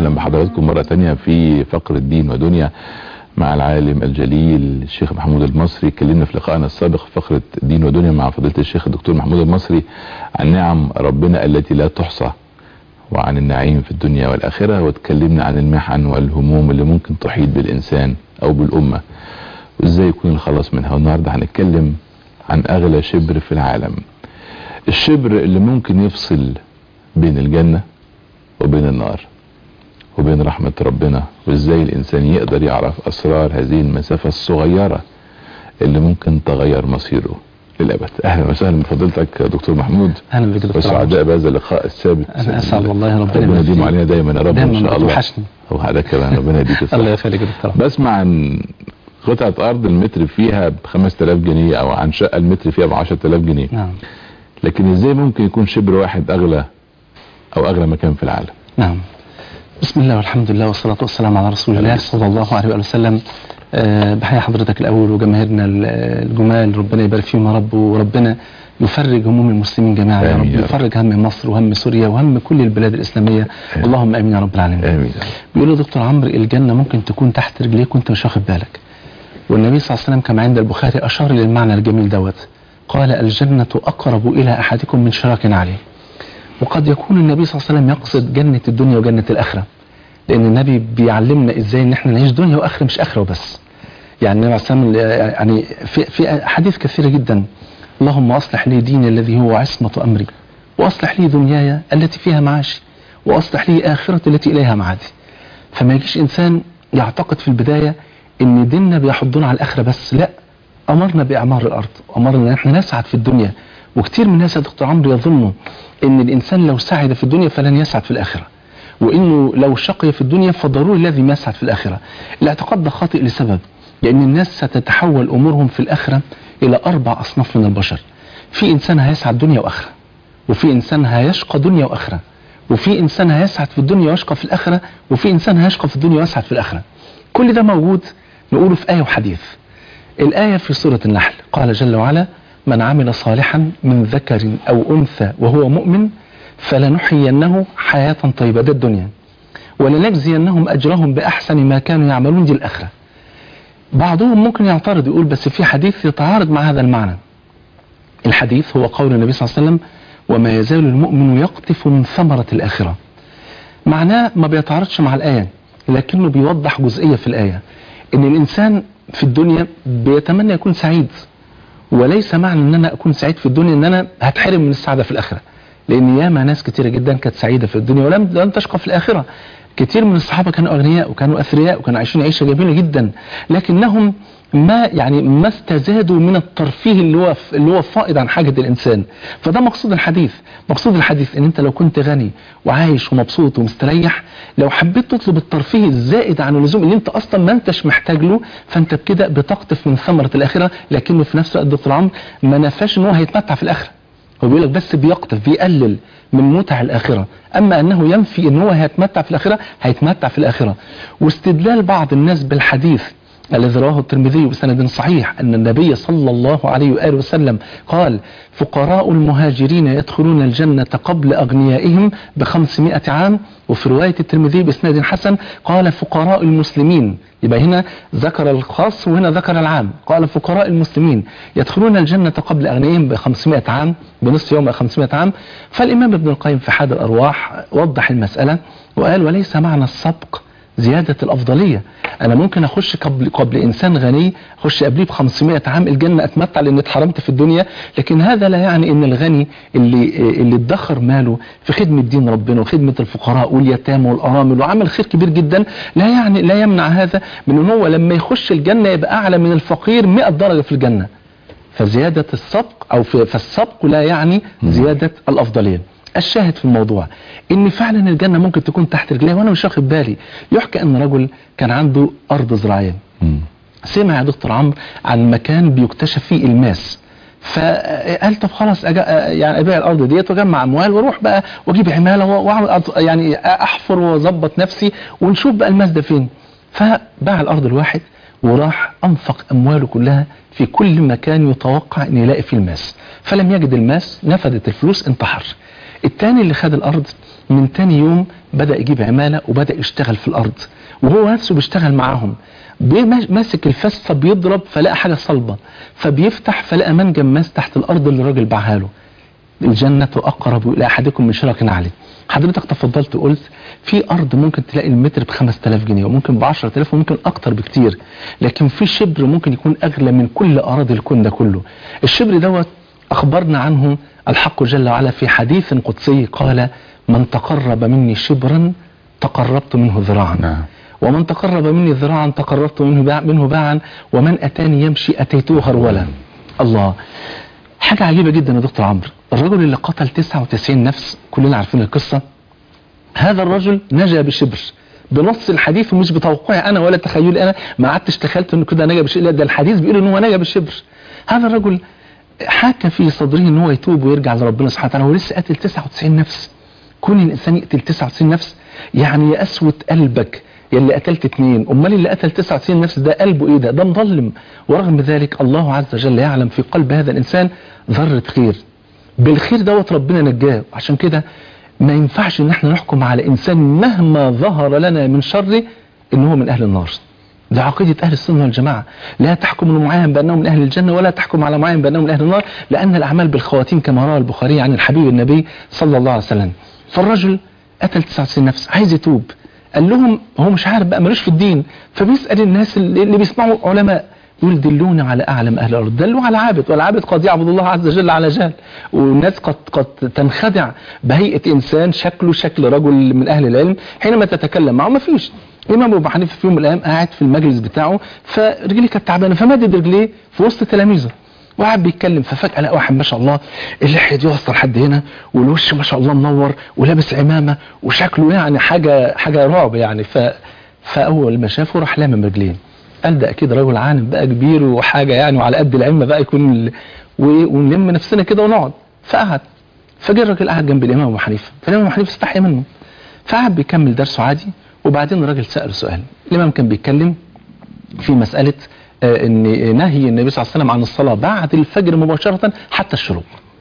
اهلا بحضراتكم مرة تانية في فقر الدين ودنيا مع العالم الجليل الشيخ محمود المصري اتكلمنا في لقائنا السابق في فقرة دين ودنيا مع فضيلة الشيخ الدكتور محمود المصري عن نعم ربنا التي لا تحصى وعن النعيم في الدنيا والآخرة واتكلمنا عن المحن والهموم اللي ممكن تحيط بالإنسان أو بالأمة وإزاي يكون الخلاص منها والنهاردة هنتكلم عن أغلى شبر في العالم الشبر اللي ممكن يفصل بين الجنة وبين النار وبين رحمة ربنا وازاي الانسان يقدر يعرف اسرار هذه المسافة الصغيرة اللي ممكن تغير مصيره للابد اهلا وسهلا بفضيلتك دكتور محمود اهلا بك دكتور وسعداء بهذا اللقاء الثابت انا اسعد والله ربنا ربنا يديم يبارك علينا دايما يا رب دايما ان شاء الله توحشني. وهذا كمان ربنا يديك الله الصحة يخليك يا دكتور بسمع عن قطعة ارض المتر فيها ب 5000 جنيه او عن شقة المتر فيها ب 10000 جنيه نعم لكن ازاي ممكن يكون شبر واحد اغلى او اغلى مكان في العالم نعم بسم الله والحمد لله والصلاة والسلام على رسول الله صلى الله عليه وآله وسلم آه، بحيي حضرتك الأول وجماهيرنا ال- الجمال ربنا يبارك فيهم يا رب وربنا يفرج هموم المسلمين جميعا يا آمين رب يا رب. يفرج هم مصر وهم سوريا وهم كل البلاد الإسلامية آمين. اللهم آمين يا رب العالمين امين بيقول له دكتور عمرو الجنة ممكن تكون تحت رجليك وانت مش واخد بالك والنبي صلى الله عليه وسلم كما عند البخاري أشار للمعنى الجميل دوت قال الجنة أقرب إلى أحدكم من شراك عليه وقد يكون النبي صلى الله عليه وسلم يقصد جنة الدنيا وجنة الآخرة لأن النبي بيعلمنا إزاي إن إحنا نعيش دنيا وآخرة مش آخرة وبس يعني النبي عليه الصلاة والسلام يعني في, في حديث كثيرة جدا اللهم أصلح لي ديني الذي هو عصمة أمري وأصلح لي دنياي التي فيها معاشي وأصلح لي آخرتي التي إليها معادي فما يجيش إنسان يعتقد في البداية إن ديننا بيحضنا على الآخرة بس لا أمرنا بإعمار الأرض أمرنا إن إحنا نسعد في الدنيا وكتير من الناس يا دكتور عمرو يظنوا إن الإنسان لو سعد في الدنيا فلن يسعد في الآخرة وإنه لو شقي في الدنيا فضروري لازم يسعد في الآخرة الاعتقاد ده خاطئ لسبب لأن الناس ستتحول أمورهم في الآخرة إلى أربع أصناف من البشر في إنسان هيسعد دنيا وآخرة وفي إنسان هيشقى دنيا وآخرة وفي إنسان هيسعد في الدنيا ويشقى في الآخرة وفي إنسان هيشقى في الدنيا ويسعد في الآخرة كل ده موجود نقوله في آية وحديث الآية في سورة النحل قال جل وعلا من عمل صالحا من ذكر أو أنثى وهو مؤمن فلنحيينه حياة طيبة ده الدنيا ولنجزينهم أجرهم بأحسن ما كانوا يعملون دي الآخرة بعضهم ممكن يعترض يقول بس في حديث يتعارض مع هذا المعنى الحديث هو قول النبي صلى الله عليه وسلم وما يزال المؤمن يقطف من ثمرة الآخرة معناه ما بيتعارضش مع الآية لكنه بيوضح جزئية في الآية ان الإنسان في الدنيا بيتمنى يكون سعيد وليس معنى ان انا اكون سعيد في الدنيا ان انا هتحرم من السعادة في الآخرة لان ياما ناس كتيرة جدا كانت سعيدة في الدنيا ولم لن تشقى في الآخرة كتير من الصحابة كانوا أغنياء وكانوا أثرياء وكانوا عايشين عيشة جميلة جدا لكنهم ما يعني ما استزادوا من الترفيه اللي هو اللي هو فائض عن حاجة الإنسان فده مقصود الحديث مقصود الحديث ان انت لو كنت غني وعايش ومبسوط ومستريح لو حبيت تطلب الترفيه الزائد عن اللزوم اللي انت اصلا ما انتش محتاج له فانت بكده بتقطف من ثمرة الآخرة لكنه في نفس الوقت دكتور عمرو ما نفاش ان هو هيتمتع في الآخرة هو بيقول لك بس بيقطف بيقلل من متع الآخرة أما أنه ينفي أن هو هيتمتع في الآخرة هيتمتع في الآخرة واستدلال بعض الناس بالحديث الذي رواه الترمذي بسند صحيح أن النبي صلى الله عليه وآله وسلم قال فقراء المهاجرين يدخلون الجنة قبل أغنيائهم بخمسمائة عام وفي رواية الترمذي بإسناد حسن قال فقراء المسلمين يبقى هنا ذكر الخاص وهنا ذكر العام قال فقراء المسلمين يدخلون الجنة قبل أغنيائهم بخمسمائة عام بنصف يوم خمسمائة عام فالإمام ابن القيم في حاد الأرواح وضح المسألة وقال وليس معنى السبق زيادة الأفضلية أنا ممكن أخش قبل, قبل إنسان غني أخش قبليه ب 500 عام الجنة أتمتع لأن اتحرمت في الدنيا لكن هذا لا يعني أن الغني اللي اللي ادخر ماله في خدمة دين ربنا وخدمة الفقراء واليتامى والأرامل وعمل خير كبير جدا لا يعني لا يمنع هذا من أن هو لما يخش الجنة يبقى أعلى من الفقير 100 درجة في الجنة فزيادة السبق أو في فالسبق لا يعني زيادة الأفضلية الشاهد في الموضوع ان فعلا الجنة ممكن تكون تحت رجليه وانا مش واخد بالي يحكى ان رجل كان عنده ارض زراعية مم. سمع يا دكتور عمرو عن مكان بيكتشف فيه الماس فقال طب خلاص أجا يعني ابيع الارض ديت واجمع اموال واروح بقى واجيب عماله واعمل أط- يعني احفر واظبط نفسي ونشوف بقى الماس ده فين فباع الارض الواحد وراح انفق امواله كلها في كل مكان يتوقع ان يلاقي فيه الماس فلم يجد الماس نفدت الفلوس انتحر التاني اللي خد الارض من تاني يوم بدأ يجيب عمالة وبدأ يشتغل في الأرض وهو نفسه بيشتغل معاهم بي- ماسك الفاس فبيضرب فلقى حاجة صلبة فبيفتح فلقى منجم ماس تحت الأرض اللي الراجل باعها له الجنة أقرب إلى أحدكم من شراك عليه حضرتك تفضلت وقلت في أرض ممكن تلاقي المتر ب 5000 جنيه وممكن ب 10000 وممكن أكتر بكتير لكن في شبر ممكن يكون أغلى من كل أراضي الكون ده كله الشبر دوت أخبرنا عنه الحق جل وعلا في حديث قدسي قال من تقرب مني شبرا تقربت منه ذراعا نعم ومن تقرب مني ذراعا تقربت منه باع منه باعا ومن اتاني يمشي اتيته هرولا الله حاجة عجيبة جدا يا دكتور عمرو الرجل اللي قتل 99 نفس كلنا عارفين القصة هذا الرجل نجا بشبر بنص الحديث ومش بتوقعي انا ولا تخيلي انا ما قعدتش تخيلت انه كده نجا بشبر لا ده الحديث بيقول ان هو نجا بالشبر هذا الرجل حاك في صدره ان هو يتوب ويرجع لربنا سبحانه وتعالى هو لسه قاتل 99 نفس كون الانسان يقتل 99 نفس يعني يا قسوة قلبك يا اللي قتلت اتنين امال اللي قتل 99 نفس ده قلبه ايه ده ده مظلم ورغم ذلك الله عز وجل يعلم في قلب هذا الانسان ذرة خير بالخير دوت ربنا نجاه عشان كده ما ينفعش ان احنا نحكم على انسان مهما ظهر لنا من شره ان هو من اهل النار ده عقيدة أهل السنة والجماعة لا تحكم المعين بأنه من أهل الجنة ولا تحكم على معين بأنه من أهل النار لأن الأعمال بالخواتيم كما روى البخاري عن الحبيب النبي صلى الله عليه وسلم فالرجل قتل 99 نفس عايز يتوب قال لهم هو مش عارف بقى ملوش في الدين فبيسأل الناس اللي اللي بيسمعوا علماء يقول دلوني على أعلم أهل الأرض دلوا على عابد والعابد قد يعبد الله عز وجل على جهل والناس قد قد تنخدع بهيئة إنسان شكله شكل رجل من أهل العلم حينما تتكلم معه ما فيش الإمام أبو حنيفة في يوم من الأيام قاعد في المجلس بتاعه فرجليه كانت تعبانة فمدد رجليه في وسط تلاميذه وقاعد بيتكلم ففجأة لقى واحد ما شاء الله اللحية دي واصلة لحد هنا والوش ما شاء الله منور ولابس عمامة وشكله يعني حاجة حاجة رعب يعني ف فأول ما شافه راح لامم رجليه قال ده أكيد رجل عالم بقى كبير وحاجة يعني وعلى قد العلم بقى يكون ال... و- ونلم نفسنا كده ونقعد فقعد فجاء الراجل قعد جنب الإمام أبو حنيفة فالإمام أبو حنيفة استحيا منه فقعد بيكمل درسه عادي وبعدين الراجل سأله سؤال الإمام كان بيتكلم في مسألة آه، ان نهي النبي صلى الله عليه وسلم عن الصلاة بعد الفجر مباشرة حتى الشروق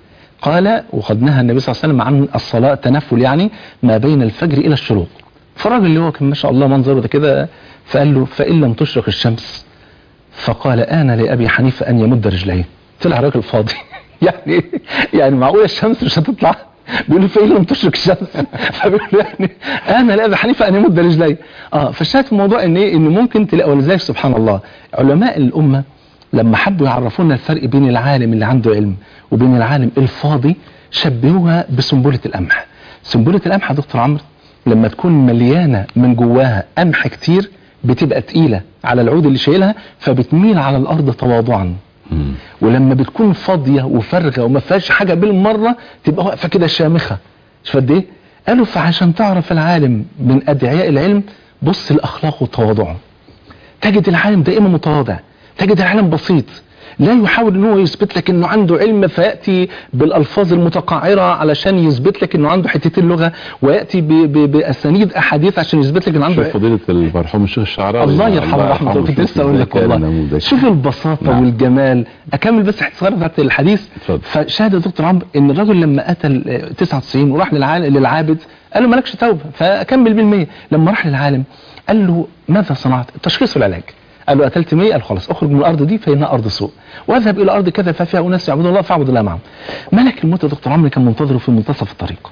قال وقد نهى النبي صلى الله عليه وسلم عن الصلاة تنفل يعني ما بين الفجر إلى الشروق فالراجل اللي هو كان ما شاء الله منظره ده كده فقال له فإن لم تشرق الشمس فقال آن لأبي حنيفة أن يمد رجليه طلع راجل فاضي يعني يعني معقولة الشمس مش هتطلع بيقول له فإن لم تشرق الشمس فبيقول له يعني أنا لأبي حنيفة أن يمد رجليه اه فالشاهد في الموضوع ان ايه ان ممكن تلاقي ولذلك سبحان الله علماء الأمة لما حبوا يعرفونا الفرق بين العالم اللي عنده علم وبين العالم الفاضي شبهوها بسنبلة القمح سنبلة القمح يا دكتور عمرو لما تكون مليانة من جواها قمح كتير بتبقى تقيلة على العود اللي شايلها فبتميل على الأرض تواضعا مم. ولما بتكون فاضية وفارغة وما فيهاش حاجة بالمرة تبقى واقفة كده شامخة شوف قد ايه قالوا فعشان تعرف العالم من أدعياء العلم بص لأخلاقه وتواضعه تجد العالم دائما متواضع تجد العالم بسيط لا يحاول ان هو يثبت لك انه عنده علم فياتي بالالفاظ المتقعره علشان يثبت لك انه عنده حتتين لغه وياتي ب- ب- باسانيد احاديث عشان يثبت لك انه عنده شوف فضيلة المرحوم الشيخ الشعراوي الله يرحمه رحمه الله كنت لسه اقول لك كان والله نموذج. شوف البساطه نعم. والجمال اكمل بس حته صغيره بتاعت الحديث اتفضل. فشاهد يا دكتور عمرو ان الراجل لما قتل آه، 99 وراح للعالم للعابد قال له مالكش توبه فكمل بالمية لما راح للعالم قال له ماذا صنعت التشخيص والعلاج قال له قتلت 100 قال خلاص اخرج من الارض دي فانها ارض سوء واذهب الى ارض كذا ففيها اناس يعبدون الله فاعبد الله معهم ملك الموت يا دكتور عمرو كان منتظره في منتصف الطريق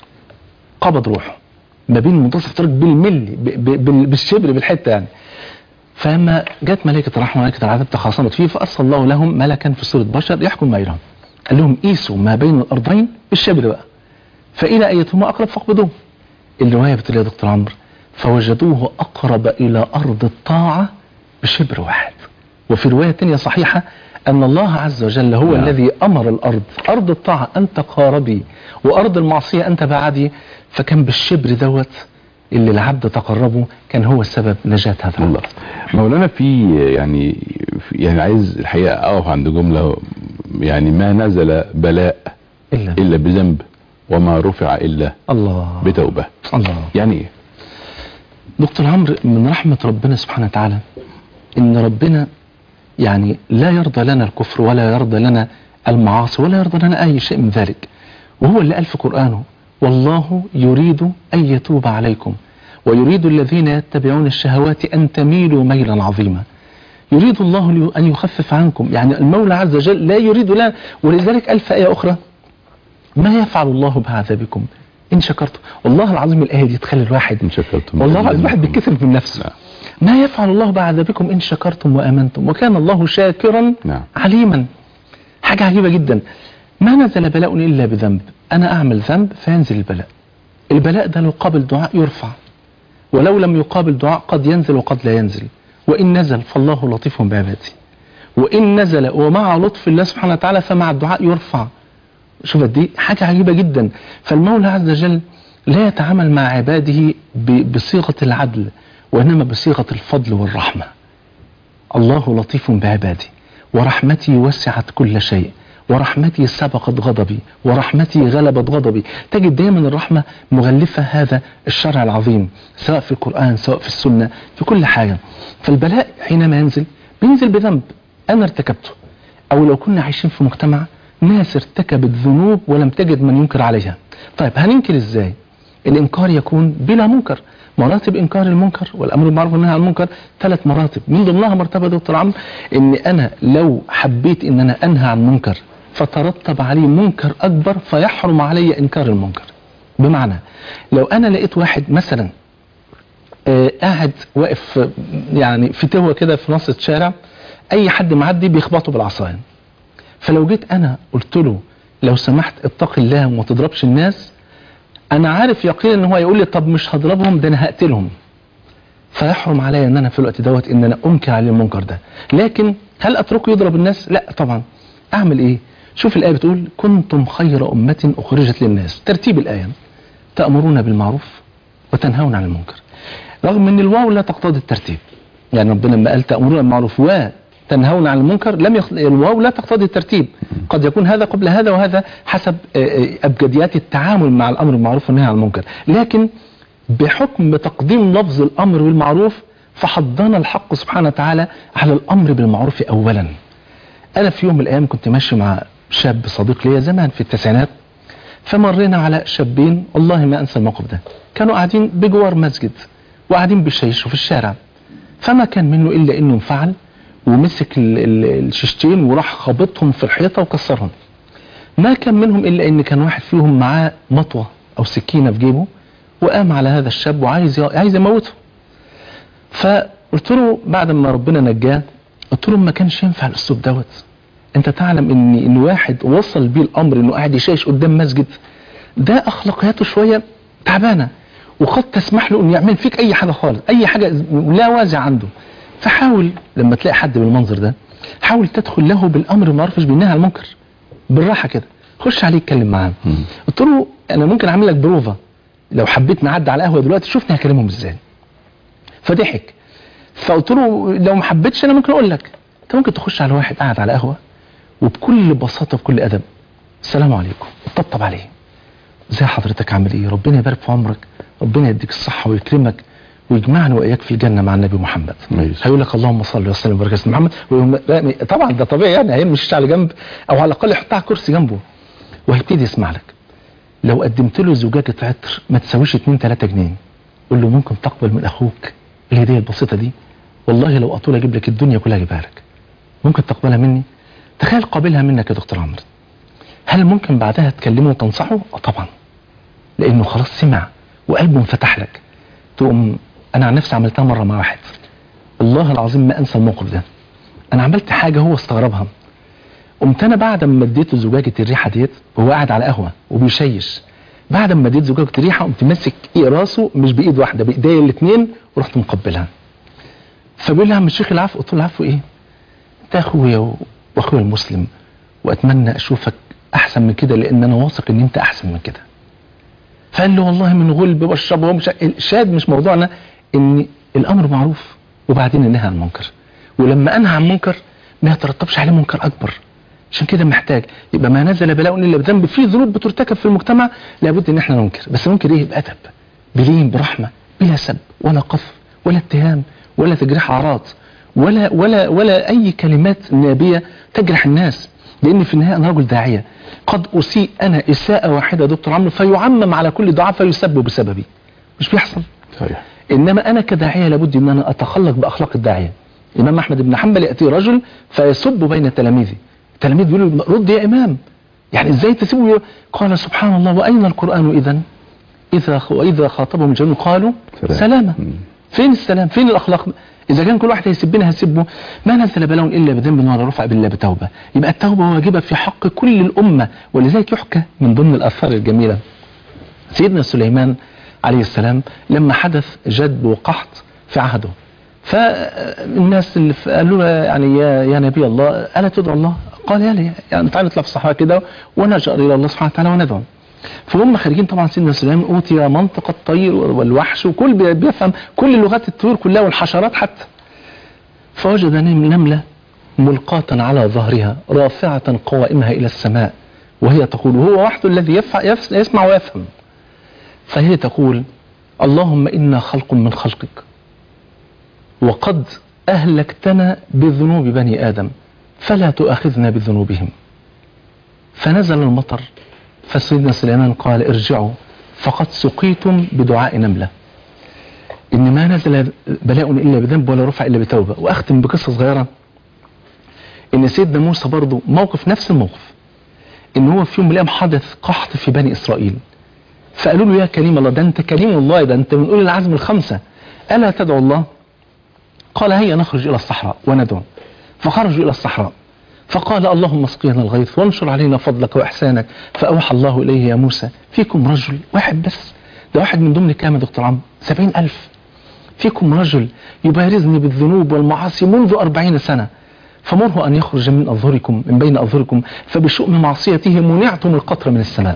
قبض روحه ما بين منتصف الطريق بالملي ب- ب- بال- بالشبر بالحته يعني فلما جت ملائكة الرحمة وملائكة العذاب تخاصمت فيه فأرسل الله لهم ملكا في صورة بشر يحكم بينهم قال لهم قيسوا ما بين الأرضين بالشبر بقى فإلى أيتهما أقرب فاقبضوه الرواية بتقول يا دكتور عمرو فوجدوه أقرب إلى أرض الطاعة بشبر واحد وفي رواية تانية صحيحة أن الله عز وجل هو نعم. الذي أمر الأرض أرض الطاعة أنت قاربي وأرض المعصية أنت بعدي فكان بالشبر دوت اللي العبد تقربه كان هو السبب نجاة هذا الله العبد مولانا في يعني في يعني عايز الحقيقة أقف عند جملة يعني ما نزل بلاء إلا إلا بذنب وما رفع إلا الله بتوبة الله يعني إيه؟ دكتور عمرو من رحمة ربنا سبحانه وتعالى ان ربنا يعني لا يرضى لنا الكفر ولا يرضى لنا المعاصي ولا يرضى لنا اي شيء من ذلك وهو اللي قال في قرآنه والله يريد ان يتوب عليكم ويريد الذين يتبعون الشهوات أن تميلوا ميلا عظيما يريد الله لي- أن يخفف عنكم يعني المولى عز وجل لا يريد لا ولذلك قال في آية أخرى ما يفعل الله بعذابكم إن شكرتم والله العظيم الآية دي تخلي الواحد إن شكرتم والله العظيم الواحد لأزيدنكم. بيتكسف من نفسه نعم. ما يفعل الله بعذابكم إن شكرتم وآمنتم وكان الله شاكرا نعم. عليما حاجة عجيبة جدا ما نزل بلاء إلا بذنب أنا أعمل ذنب فينزل البلاء البلاء ده لو قابل دعاء يرفع ولو لم يقابل دعاء قد ينزل وقد لا ينزل وإن نزل فالله لطيف بعباده وإن نزل ومع لطف الله سبحانه وتعالى فمع الدعاء يرفع شوف دي حاجة عجيبة جدا فالمولى عز وجل لا يتعامل مع عباده ب- بصيغة العدل وإنما بصيغة الفضل والرحمة الله لطيف بعباده ورحمتي وسعت كل شيء ورحمتي سبقت غضبي ورحمتي غلبت غضبي تجد دايما الرحمة مغلفة هذا الشرع العظيم سواء في القرآن سواء في السنة في كل حاجة فالبلاء حينما ينزل بينزل بذنب أنا ارتكبته أو لو كنا عايشين في مجتمع ناس ارتكبت ذنوب ولم تجد من ينكر عليها طيب هننكر ازاي الإنكار يكون بلا منكر مراتب إنكار المنكر والأمر بالمعروف والنهي عن المنكر ثلاث مراتب من ضمنها مرتبة دكتور عمرو إن أنا لو حبيت إن أنا أنهى عن منكر فترتب عليه منكر أكبر فيحرم علي إنكار المنكر بمعنى لو أنا لقيت واحد مثلا آه، قاعد واقف آه، يعني في تهوى كده في نص الشارع أي حد معدي بيخبطه بالعصاية فلو جيت أنا قلت له لو سمحت اتق الله وما تضربش الناس انا عارف يقينا ان هو يقول لي طب مش هضربهم ده انا هقتلهم فيحرم عليا ان انا في الوقت دوت ان انا انكر عليه المنكر ده لكن هل اتركه يضرب الناس لا طبعا اعمل ايه شوف الايه بتقول كنتم خير امه اخرجت للناس ترتيب الايه تامرون بالمعروف وتنهون عن المنكر رغم ان الواو لا تقتضي الترتيب يعني ربنا لما قال تامرون بالمعروف وتنهون عن المنكر لم يخ... الواو لا تقتضي الترتيب قد يكون هذا قبل هذا وهذا حسب آه، آه، ابجديات التعامل مع الامر بالمعروف والنهي عن المنكر لكن بحكم تقديم لفظ الامر بالمعروف فحضنا الحق سبحانه وتعالى على الامر بالمعروف اولا انا في يوم من الايام كنت ماشي مع شاب صديق ليا زمان في التسعينات فمرينا على شابين والله ما انسى الموقف ده كانوا قاعدين بجوار مسجد وقاعدين بيشيشوا في الشارع فما كان منه الا انه انفعل ومسك ال- ال- الشيشتين وراح خابطهم في الحيطه وكسرهم ما كان منهم الا ان كان واحد فيهم معاه مطوه او سكينه في جيبه وقام على هذا الشاب وعايز ي- عايز يموته فقلت له بعد ما ربنا نجاه قلت له ما كانش ينفع الاسلوب دوت انت تعلم ان ان واحد وصل بيه الامر انه قاعد يشيش قدام مسجد ده اخلاقياته شويه تعبانه وقد تسمح له انه يعمل فيك اي حاجه خالص اي حاجه لا وازع عنده فحاول لما تلاقي حد بالمنظر ده حاول تدخل له بالامر بالمعروف مش بالنهي عن المنكر بالراحه كده خش عليه اتكلم معاه مم. قلت له انا ممكن اعمل لك بروفا لو حبيت نعدي على القهوه دلوقتي شوفني هكلمهم ازاي فضحك فقلت له لو ما حبيتش انا ممكن اقول لك انت ممكن تخش على واحد قاعد على قهوه وبكل بساطه وبكل ادب السلام عليكم طبطب عليه ازي حضرتك عامل ايه ربنا يبارك في عمرك ربنا يديك الصحه ويكرمك ويجمعنا واياك في الجنه مع النبي محمد ماشي. هيقول لك اللهم صل وسلم وبارك على سيدنا محمد ويقوم رامي- طبعا ده طبيعي يعني هيمشي على جنب او على الاقل يحطها على كرسي جنبه وهيبتدي يسمع لك لو قدمت له زجاجه عطر ما تساويش 2 3 جنيه قول له ممكن تقبل من اخوك الهديه البسيطه دي والله لو اطول اجيب لك الدنيا كلها اجيبها لك ممكن تقبلها مني تخيل قابلها منك يا دكتور عمرو هل ممكن بعدها تكلمه وتنصحه اه طبعا لانه خلاص سمع وقلبه انفتح لك تقوم انا عن نفسي عملتها مره مع واحد والله العظيم ما انسى الموقف ده انا عملت حاجه هو استغربها قمت انا بعد ما اديته زجاجه الريحه ديت وهو قاعد على قهوه وبيشيش بعد ما اديت زجاجه الريحه قمت ماسك إيه راسه مش بايد واحده بايديا الاثنين ورحت مقبلها فبيقول لي يا عم الشيخ العفو قلت له العفو ايه انت اخويا و- واخويا المسلم واتمنى اشوفك احسن من كده لان انا واثق ان انت احسن من كده فقال لي والله من غلب بشرب ومش الشاهد مش موضوعنا ان الامر معروف وبعدين النهي عن المنكر ولما انهى عن منكر ما يترتبش عليه منكر اكبر عشان كده محتاج يبقى ما نزل بلاء الا بذنب في ذنوب بترتكب في المجتمع لابد ان احنا ننكر بس ننكر ايه بادب بلين برحمه بلا سب ولا قذف ولا اتهام ولا تجريح اعراض ولا ولا ولا اي كلمات نابيه تجرح الناس لان في النهايه انا رجل داعيه قد اسيء انا اساءه واحده يا دكتور عمرو فيعمم على كل دعاء فيسب بسببي مش بيحصل صحيح انما انا كداعيه لابد ان انا اتخلق باخلاق الداعيه الامام احمد بن حنبل ياتي رجل فيسب بين تلاميذه التلاميذ بيقولوا رد يا امام يعني ازاي تسيبه قال سبحان الله واين القران اذا اذا واذا خاطبهم الجنون قالوا سلام. سلاما مم. فين السلام فين الاخلاق اذا كان كل واحد هيسبنا هيسبه ما نزل بلاء الا بذنب ولا رفع الا بتوبه يبقى التوبه واجبه في حق كل الامه ولذلك يحكى من ضمن الاثار الجميله سيدنا سليمان عليه السلام لما حدث جدب وقحط في عهده فالناس اللي ف- قالوا له يعني يا, يا نبي الله الا تدعو الله قال يا لي يعني تعالى نطلع في الصحراء كده ونجأر الى الله سبحانه وتعالى وندعو فهم خارجين طبعا سيدنا سليمان اوتي منطق الطير والوحش وكل بي- بيفهم كل لغات الطيور كلها والحشرات حتى فوجد نم- نملة ملقاة على ظهرها رافعة قوائمها إلى السماء وهي تقول وهو وحده الذي يفع- يف- يسمع ويفهم فهي تقول اللهم إنا خلق من خلقك وقد أهلكتنا بذنوب بني آدم فلا تؤاخذنا بذنوبهم فنزل المطر فسيدنا سليمان قال ارجعوا فقد سقيتم بدعاء نملة إن ما نزل بلاء إلا بذنب ولا رفع إلا بتوبة وأختم بقصة صغيرة إن سيدنا موسى برضه موقف نفس الموقف إن هو في يوم من الأيام حدث قحط في بني إسرائيل فقالوا له يا كريم الله ده أنت كريم الله ده أنت من أولي العزم الخمسة ألا تدعو الله قال هيا نخرج إلى الصحراء وندعو فخرجوا إلى الصحراء فقال اللهم اسقينا الغيث وانشر علينا فضلك وإحسانك فأوحى الله إليه يا موسى فيكم رجل واحد بس ده واحد من ضمن كام يا دكتور عمرو سبعين ألف فيكم رجل يبارزني بالذنوب والمعاصي منذ أربعين سنة فمره أن يخرج من أظهركم من بين أظهركم فبشؤم معصيته منعتم القطر من السماء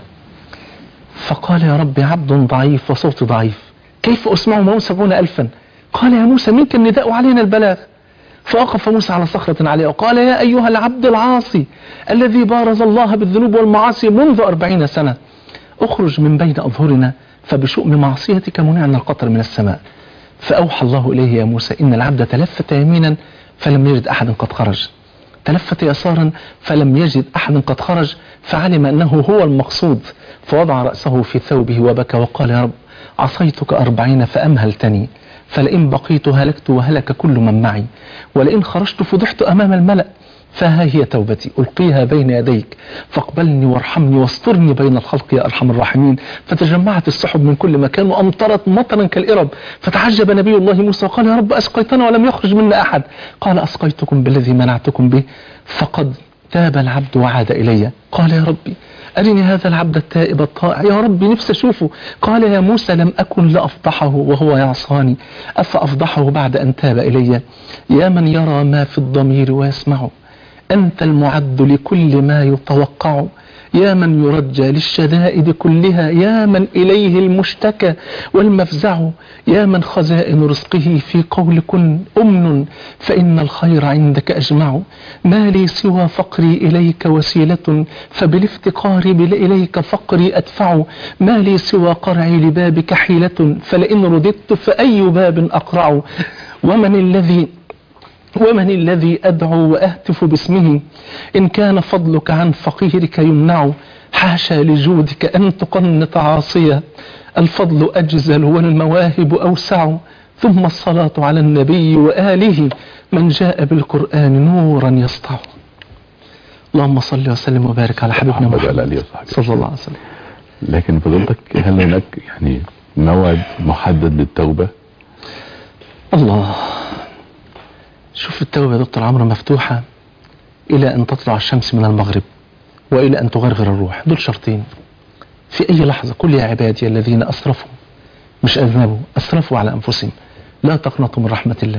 فقال يا رب عبد ضعيف وصوت ضعيف كيف أسمع وهو سبعون ألفا قال يا موسى منك النداء علينا البلاغ فوقف موسى على صخرة عليه وقال يا أيها العبد العاصي الذي بارز الله بالذنوب والمعاصي منذ أربعين سنة اخرج من بين أظهرنا فبشؤم معصيتك منعنا القطر من السماء فأوحى الله إليه يا موسى إن العبد تلفت يمينا فلم يجد أحد قد خرج تلفت يسارا فلم يجد أحد قد خرج فعلم أنه هو المقصود فوضع رأسه في ثوبه وبكى وقال يا رب عصيتك أربعين فأمهلتني فلئن بقيت هلكت وهلك كل من معي ولئن خرجت فضحت أمام الملأ فها هي توبتي ألقيها بين يديك فاقبلني وارحمني واسترني بين الخلق يا أرحم الراحمين فتجمعت السحب من كل مكان وأمطرت مطرا كالإرب فتعجب نبي الله موسى وقال يا رب أسقيتنا ولم يخرج منا أحد قال أسقيتكم بالذي منعتكم به فقد تاب العبد وعاد إلي قال يا ربي أرني هذا العبد التائب الطائع يا ربي نفسي أشوفه قال يا موسى لم أكن لأفضحه وهو يعصاني أفأفضحه بعد أن تاب إلي يا من يرى ما في الضمير ويسمعه أنت المعد لكل ما يتوقع يا من يرجى للشدائد كلها يا من إليه المشتكى والمفزع يا من خزائن رزقه في قول كن أمن فإن الخير عندك أجمع ما لي سوى فقري إليك وسيلة فبالافتقار بل- إليك فقري أدفع ما لي سوى قرعي لبابك حيلة فلئن رددت فأي باب أقرع ومن الذي ومن الذي أدعو وأهتف باسمه إن كان فضلك عن فقيرك يمنع حاشا لجودك أن تقنط عاصية الفضل أجزل والمواهب أوسع ثم الصلاة على النبي وآله من جاء بالقرآن نورا يسطع اللهم صل وسلم وبارك على حبيبنا محمد وعلى آله محمد وصحبه صلى الله عليه وسلم لكن فضلتك هل هناك يعني موعد محدد للتوبة الله شوف التوبة يا دكتور عمرو مفتوحة إلى أن تطلع الشمس من المغرب وإلى أن تغرغر الروح دول شرطين في أي لحظة قل يا عبادي الذين أسرفوا مش أذنبوا أسرفوا على أنفسهم لا تقنطوا من رحمة الله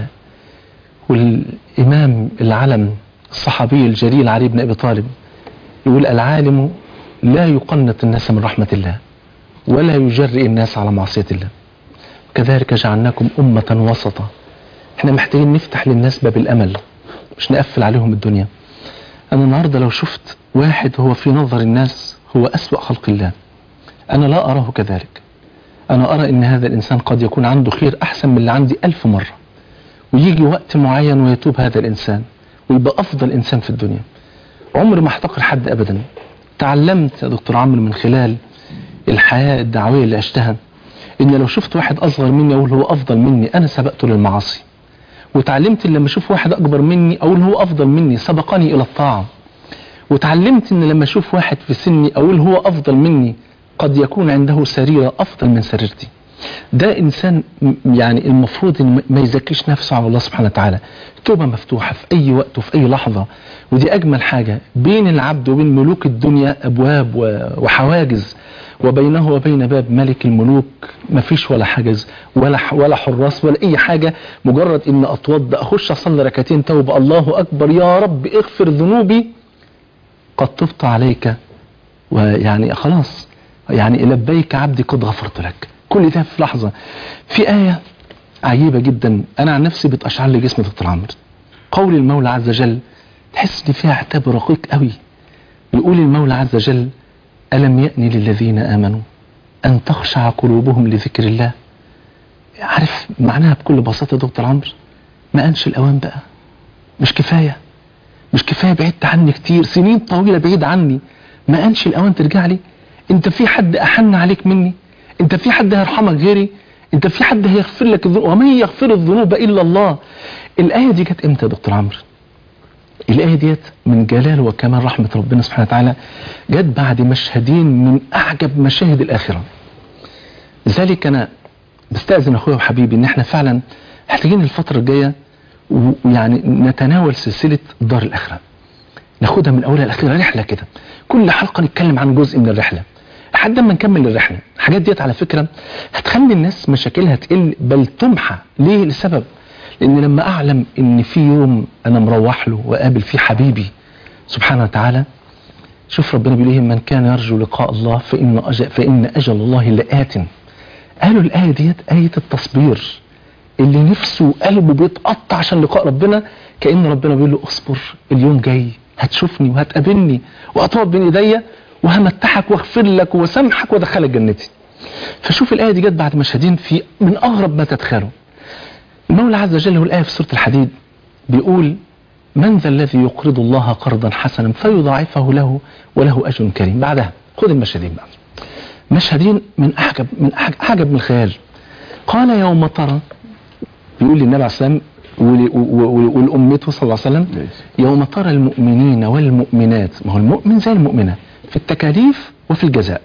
والإمام العلم الصحابي الجليل علي بن أبي طالب يقول العالم لا يقنط الناس من رحمة الله ولا يجرئ الناس على معصية الله كذلك جعلناكم أمة وسطا احنا محتاجين نفتح للناس باب الأمل مش نقفل عليهم الدنيا أنا النهاردة لو شفت واحد هو في نظر الناس هو أسوأ خلق الله أنا لا أراه كذلك أنا أرى أن هذا الإنسان قد يكون عنده خير أحسن من اللي عندي ألف مرة ويجي وقت معين ويتوب هذا الإنسان ويبقى أفضل إنسان في الدنيا عمر ما احتقر حد أبدا تعلمت يا دكتور عمرو من خلال الحياة الدعوية اللي عشتها ان لو شفت واحد اصغر مني اقول هو افضل مني انا سبقته للمعاصي وتعلمت ان لما اشوف واحد اكبر مني اقول هو افضل مني سبقني الى الطاعه وتعلمت ان لما اشوف واحد في سني اقول هو افضل مني قد يكون عنده سريره افضل من سريرتي ده انسان م- يعني المفروض ان ما يزكيش نفسه على الله سبحانه وتعالى توبه مفتوحه في اي وقت وفي اي لحظه ودي اجمل حاجه بين العبد وبين ملوك الدنيا ابواب و- وحواجز وبينه وبين باب ملك الملوك مفيش ولا حاجز ولا ح- ولا حراس ولا اي حاجه مجرد ان اتوضا اخش اصلي ركعتين توبه الله اكبر يا رب اغفر ذنوبي قد تبت عليك ويعني خلاص يعني لبيك عبدي قد غفرت لك كل ده في لحظة في آية عجيبة جدا أنا عن نفسي بتأشعر لي جسم دكتور عمرو قول المولى عز وجل تحس إن فيها عتاب رقيق قوي يقول المولى عز وجل ألم يأن للذين آمنوا أن تخشع قلوبهم لذكر الله عارف معناها بكل بساطة يا دكتور عمرو ما أنش الأوان بقى مش كفاية مش كفايه بعدت عني كتير سنين طويله بعيد عني ما انش الاوان ترجع لي انت في حد احن عليك مني انت في حد هيرحمك غيري انت في حد هيغفر لك الذنوب ومن يغفر الذنوب الا الله الايه دي جت امتى يا دكتور عمرو الايه ديت من جلال وكمال رحمه ربنا سبحانه وتعالى جت بعد مشهدين من اعجب مشاهد الاخره لذلك انا بستاذن اخويا وحبيبي ان احنا فعلا محتاجين الفتره الجايه و- ويعني نتناول سلسله دار الاخره ناخدها من اولها لاخرها رحله كده كل حلقه نتكلم عن جزء من الرحله لحد ما نكمل الرحله الحاجات ديت على فكره هتخلي الناس مشاكلها تقل بل تمحى ليه لسبب لان لما اعلم ان في يوم انا مروح له واقابل فيه حبيبي سبحانه وتعالى شوف ربنا بيقول ايه من كان يرجو لقاء الله فان اجل فان اجل الله لآت قالوا الايه ديت ايه التصبير اللي نفسه وقلبه بيتقطع عشان لقاء ربنا كأن ربنا بيقول له اصبر اليوم جاي هتشوفني وهتقابلني وهتقعد بين ايديا وهمتحك واغفر لك وسامحك وادخلك جنتي فشوف الآية دي جت بعد مشهدين في من أغرب ما تتخيلوا المولى عز وجل هو الآية في سورة الحديد بيقول من ذا الذي يقرض الله قرضا حسنا فيضاعفه له وله أجر كريم بعدها خد المشهدين بقى مشهدين من أعجب من أعجب, أعجب من الخيال قال يوم ترى بيقول للنبي عليه السلام ول- و- و- ولأمته صلى الله عليه وسلم يوم ترى المؤمنين والمؤمنات ما هو المؤمن زي المؤمنة في التكاليف وفي الجزاء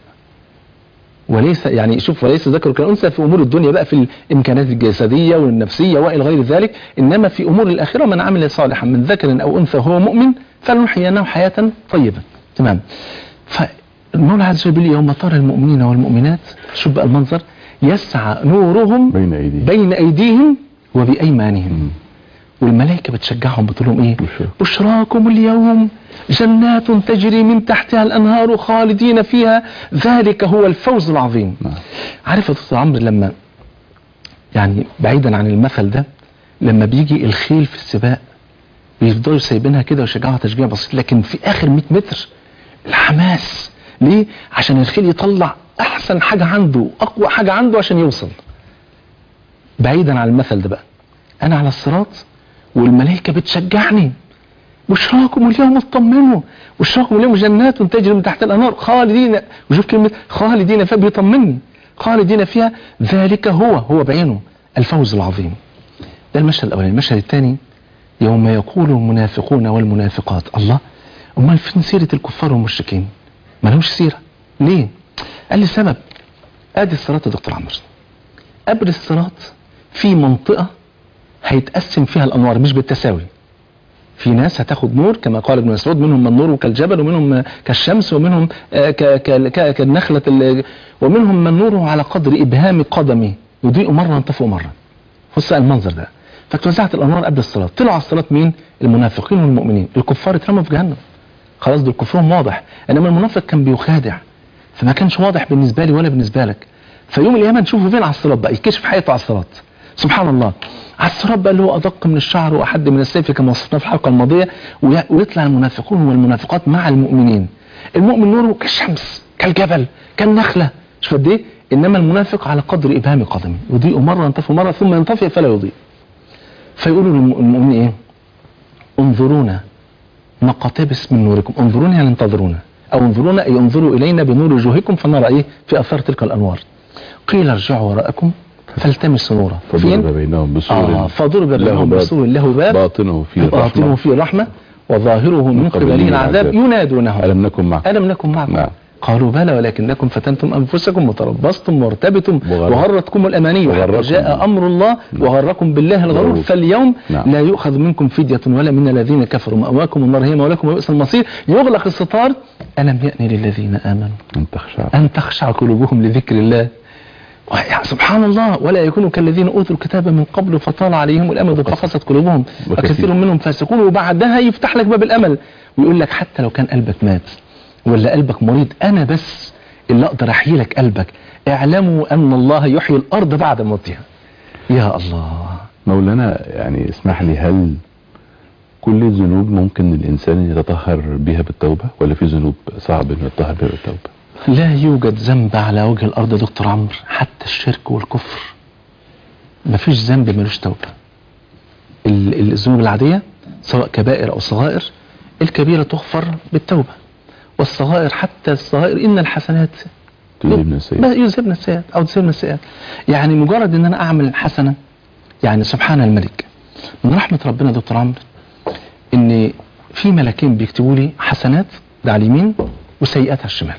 وليس يعني شوف وليس ذكر كالأنثى في أمور الدنيا بقى في الإمكانات الجسدية والنفسية وإلى غير ذلك إنما في أمور الآخرة من عمل صالحا من ذكر أو أنثى وهو مؤمن فلنحيينه حياة طيبة تمام فالمولى عز وجل بيقول يوم ترى المؤمنين والمؤمنات شوف بقى المنظر يسعى نورهم بين أيديهم بين أيديهم وبأيمانهم والملائكة بتشجعهم بتقول لهم ايه بشرى. بشراكم اليوم جنات تجري من تحتها الأنهار خالدين فيها ذلك هو الفوز العظيم نعم. عارف يا دكتور عمرو لما يعني بعيدا عن المثل ده لما بيجي الخيل في السباق بيفضلوا سايبينها كده ويشجعوها تشجيع بسيط لكن في اخر 100 متر الحماس ليه عشان الخيل يطلع احسن حاجه عنده اقوى حاجه عنده عشان يوصل بعيدا عن المثل ده بقى انا على الصراط والملائكه بتشجعني بشراكم اليوم اطمنوا بشراكم اليوم جنات تجري من تحت الانهار خالدين وشوف كلمه خالدين فيها بيطمني خالدين فيها ذلك هو هو بعينه الفوز العظيم ده المشهد الاولاني المشهد الثاني يوم يقول المنافقون والمنافقات الله امال فين سيره الكفار والمشركين ما لهمش سيره ليه قال لي السبب ادي الصراط يا دكتور عمرو قبل الصراط في منطقه هيتقسم فيها الانوار مش بالتساوي في ناس هتاخد نور كما قال ابن مسعود منهم من نوره كالجبل ومنهم كالشمس ومنهم آه، ك- ك- ك- كالنخلة ال- ومنهم من نوره على قدر إبهام قدمه يضيء مرة ينطفئ مرة بص المنظر ده فتوزعت الأنوار قبل الصلاة طلعوا على الصلاة مين المنافقين والمؤمنين الكفار اترموا في جهنم خلاص دول كفرهم واضح انما المنافق كان بيخادع فما كانش واضح بالنسبة لي ولا بالنسبة لك فيوم القيامة نشوفه فين على الصراط بقى يكشف حياته على الصراط سبحان الله على الصراط بقى اللي هو أدق من الشعر وأحد من السيف كما وصفناه في الحلقة الماضية وي- ويطلع المنافقون والمنافقات مع المؤمنين المؤمن نوره كالشمس كالجبل كالنخلة شوف قد ايه انما المنافق على قدر ابهام قدمه يضيء مره ينطفئ مره ثم ينطفئ فلا يضيء فيقولوا للمؤمنين ايه انظرونا نقتبس من نوركم انظرونا يعني انتظرونا او انظرونا اي انظروا الينا بنور وجوهكم فنرى ايه في اثار تلك الانوار قيل ارجعوا وراءكم فالتمسوا نورا فضرب بينهم بسور آه فضرب له بينهم باب بسور له باب باطنه فيه باطنه الرحمة فيه الرحمة وظاهره من قبله العذاب ينادونهم ألم نكن معكم ألم نكن معكم نعم. قالوا بلى ولكنكم فتنتم أنفسكم وتربصتم وارتبتم وغر- وغرتكم الأماني وغركم. وحتى جاء أمر الله وغركم بالله الغرور الغرور. فاليوم نعم. لا يؤخذ منكم فدية ولا من الذين كفروا مأواكم النار هي مولاكم وبئس المصير يغلق الستار ألم يأن للذين آمنوا أن تخشع أن تخشع قلوبهم لذكر الله ويا سبحان الله ولا يكونوا كالذين أوتوا الكتاب من قبل فطال عليهم الأمد فقست قلوبهم وكثير. وكثير منهم فاسقون وبعدها يفتح لك باب الأمل ويقول لك حتى لو كان قلبك مات ولا قلبك مريض أنا بس اللي أقدر أحيي لك قلبك اعلموا أن الله يحيي الأرض بعد موتها يا الله مولانا يعني اسمح لي هل كل الذنوب ممكن الإنسان يتطهر بها بالتوبة ولا في ذنوب صعب إنه يتطهر بها بالتوبة لا يوجد ذنب على وجه الأرض يا دكتور عمرو حتى الشرك والكفر مفيش ذنب ملوش توبة ال- ال- الذنوب العادية سواء كبائر أو صغائر الكبيرة تغفر بالتوبة والصغائر حتى الصغائر إن الحسنات تذهبنا السيئة ما يذهبنا السيئات أو تذهبنا السيئات يعني مجرد إن أنا أعمل حسنة يعني سبحان الملك من رحمة ربنا يا دكتور عمرو إن في ملكين بيكتبوا لي حسنات ده على اليمين وسيئات على الشمال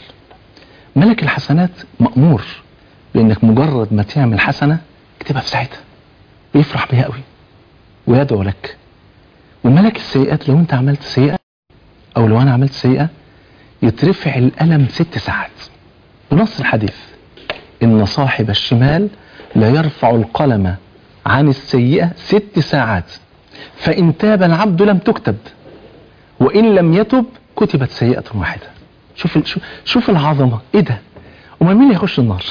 ملك الحسنات مأمور لأنك مجرد ما تعمل حسنة اكتبها في ساعتها ويفرح بيها قوي ويدعو لك وملك السيئات لو انت عملت سيئة او لو انا عملت سيئة يترفع الألم ست ساعات بنص الحديث إن صاحب الشمال لا يرفع القلم عن السيئة ست ساعات فإن تاب العبد لم تكتب وإن لم يتب كتبت سيئة واحدة شوف ال- شوف- شوف العظمة إيه ده وما مين اللي يخش النار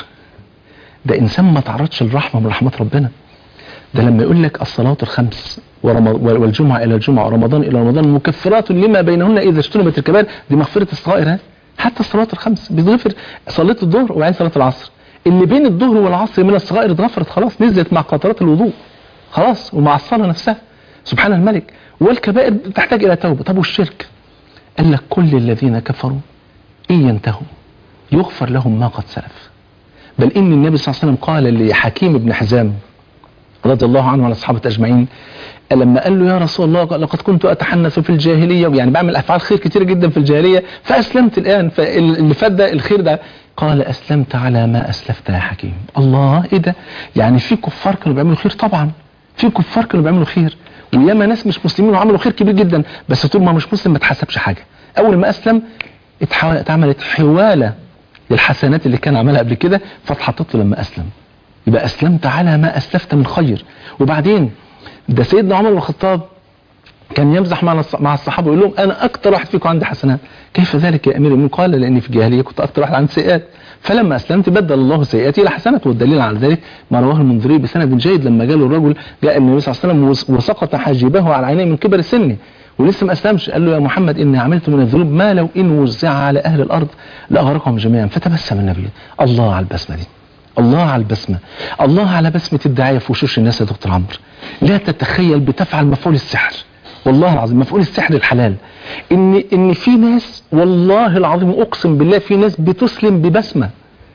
ده إنسان ما تعرضش للرحمة من رحمة ربنا ده لما يقول لك الصلاة الخمس ورم- والجمعة إلى الجمعة ورمضان إلى رمضان مكفرات لما بينهن إذا اجتنبت الكبائر دي مغفرة الصغائر ها؟ حتى الصلاة الخمس بيتغفر صليت الظهر وبعدين صلاة العصر اللي بين الظهر والعصر من الصغائر اتغفرت خلاص نزلت مع قطرات الوضوء خلاص ومع الصلاة نفسها سبحان الملك والكبائر تحتاج إلى توبة طب والشرك قال لك كل الذين كفروا إن ينتهوا يغفر لهم ما قد سلف بل إن النبي صلى الله عليه وسلم قال لحكيم بن حزام رضي الله عنه وعن الصحابة أجمعين لما قال له يا رسول الله لقد كنت أتحنث في الجاهلية يعني بعمل أفعال خير كتير جدا في الجاهلية فأسلمت الآن فاللي فات ده الخير ده قال أسلمت على ما أسلفت يا حكيم الله إيه ده يعني في كفار كانوا بيعملوا خير طبعا في كفار كانوا بيعملوا خير وياما ناس مش مسلمين وعملوا خير كبير جدا بس طول ما مش مسلم ما اتحسبش حاجة أول ما أسلم اتحو- اتعملت حوالة للحسنات اللي كان عملها قبل كده فاتحطت له لما أسلم يبقى أسلمت على ما أسلفت من خير وبعدين ده سيدنا عمر بن الخطاب كان يمزح مع الص- مع الصحابه ويقول لهم انا اكتر واحد فيكم عندي حسنات كيف ذلك يا امير المؤمنين قال لاني في الجاهليه كنت اكتر واحد عندي سيئات فلما اسلمت بدل الله سيئاتي الى حسنات والدليل على ذلك ما رواه المنذري بسند جيد لما جاله الرجل جاء النبي صلى الله عليه وسلم وس- وسقط حاجبه على عينيه من كبر سنه ولسه ما اسلمش قال له يا محمد اني عملت من الذنوب ما لو ان وزع على اهل الارض لاغرقهم جميعا فتبسم النبي الله على البسمه دي الله على البسمة الله على بسمة الدعاية في وشوش الناس يا دكتور عمرو لا تتخيل بتفعل مفعول السحر والله العظيم مفعول السحر الحلال ان ان في ناس والله العظيم اقسم بالله في ناس بتسلم ببسمة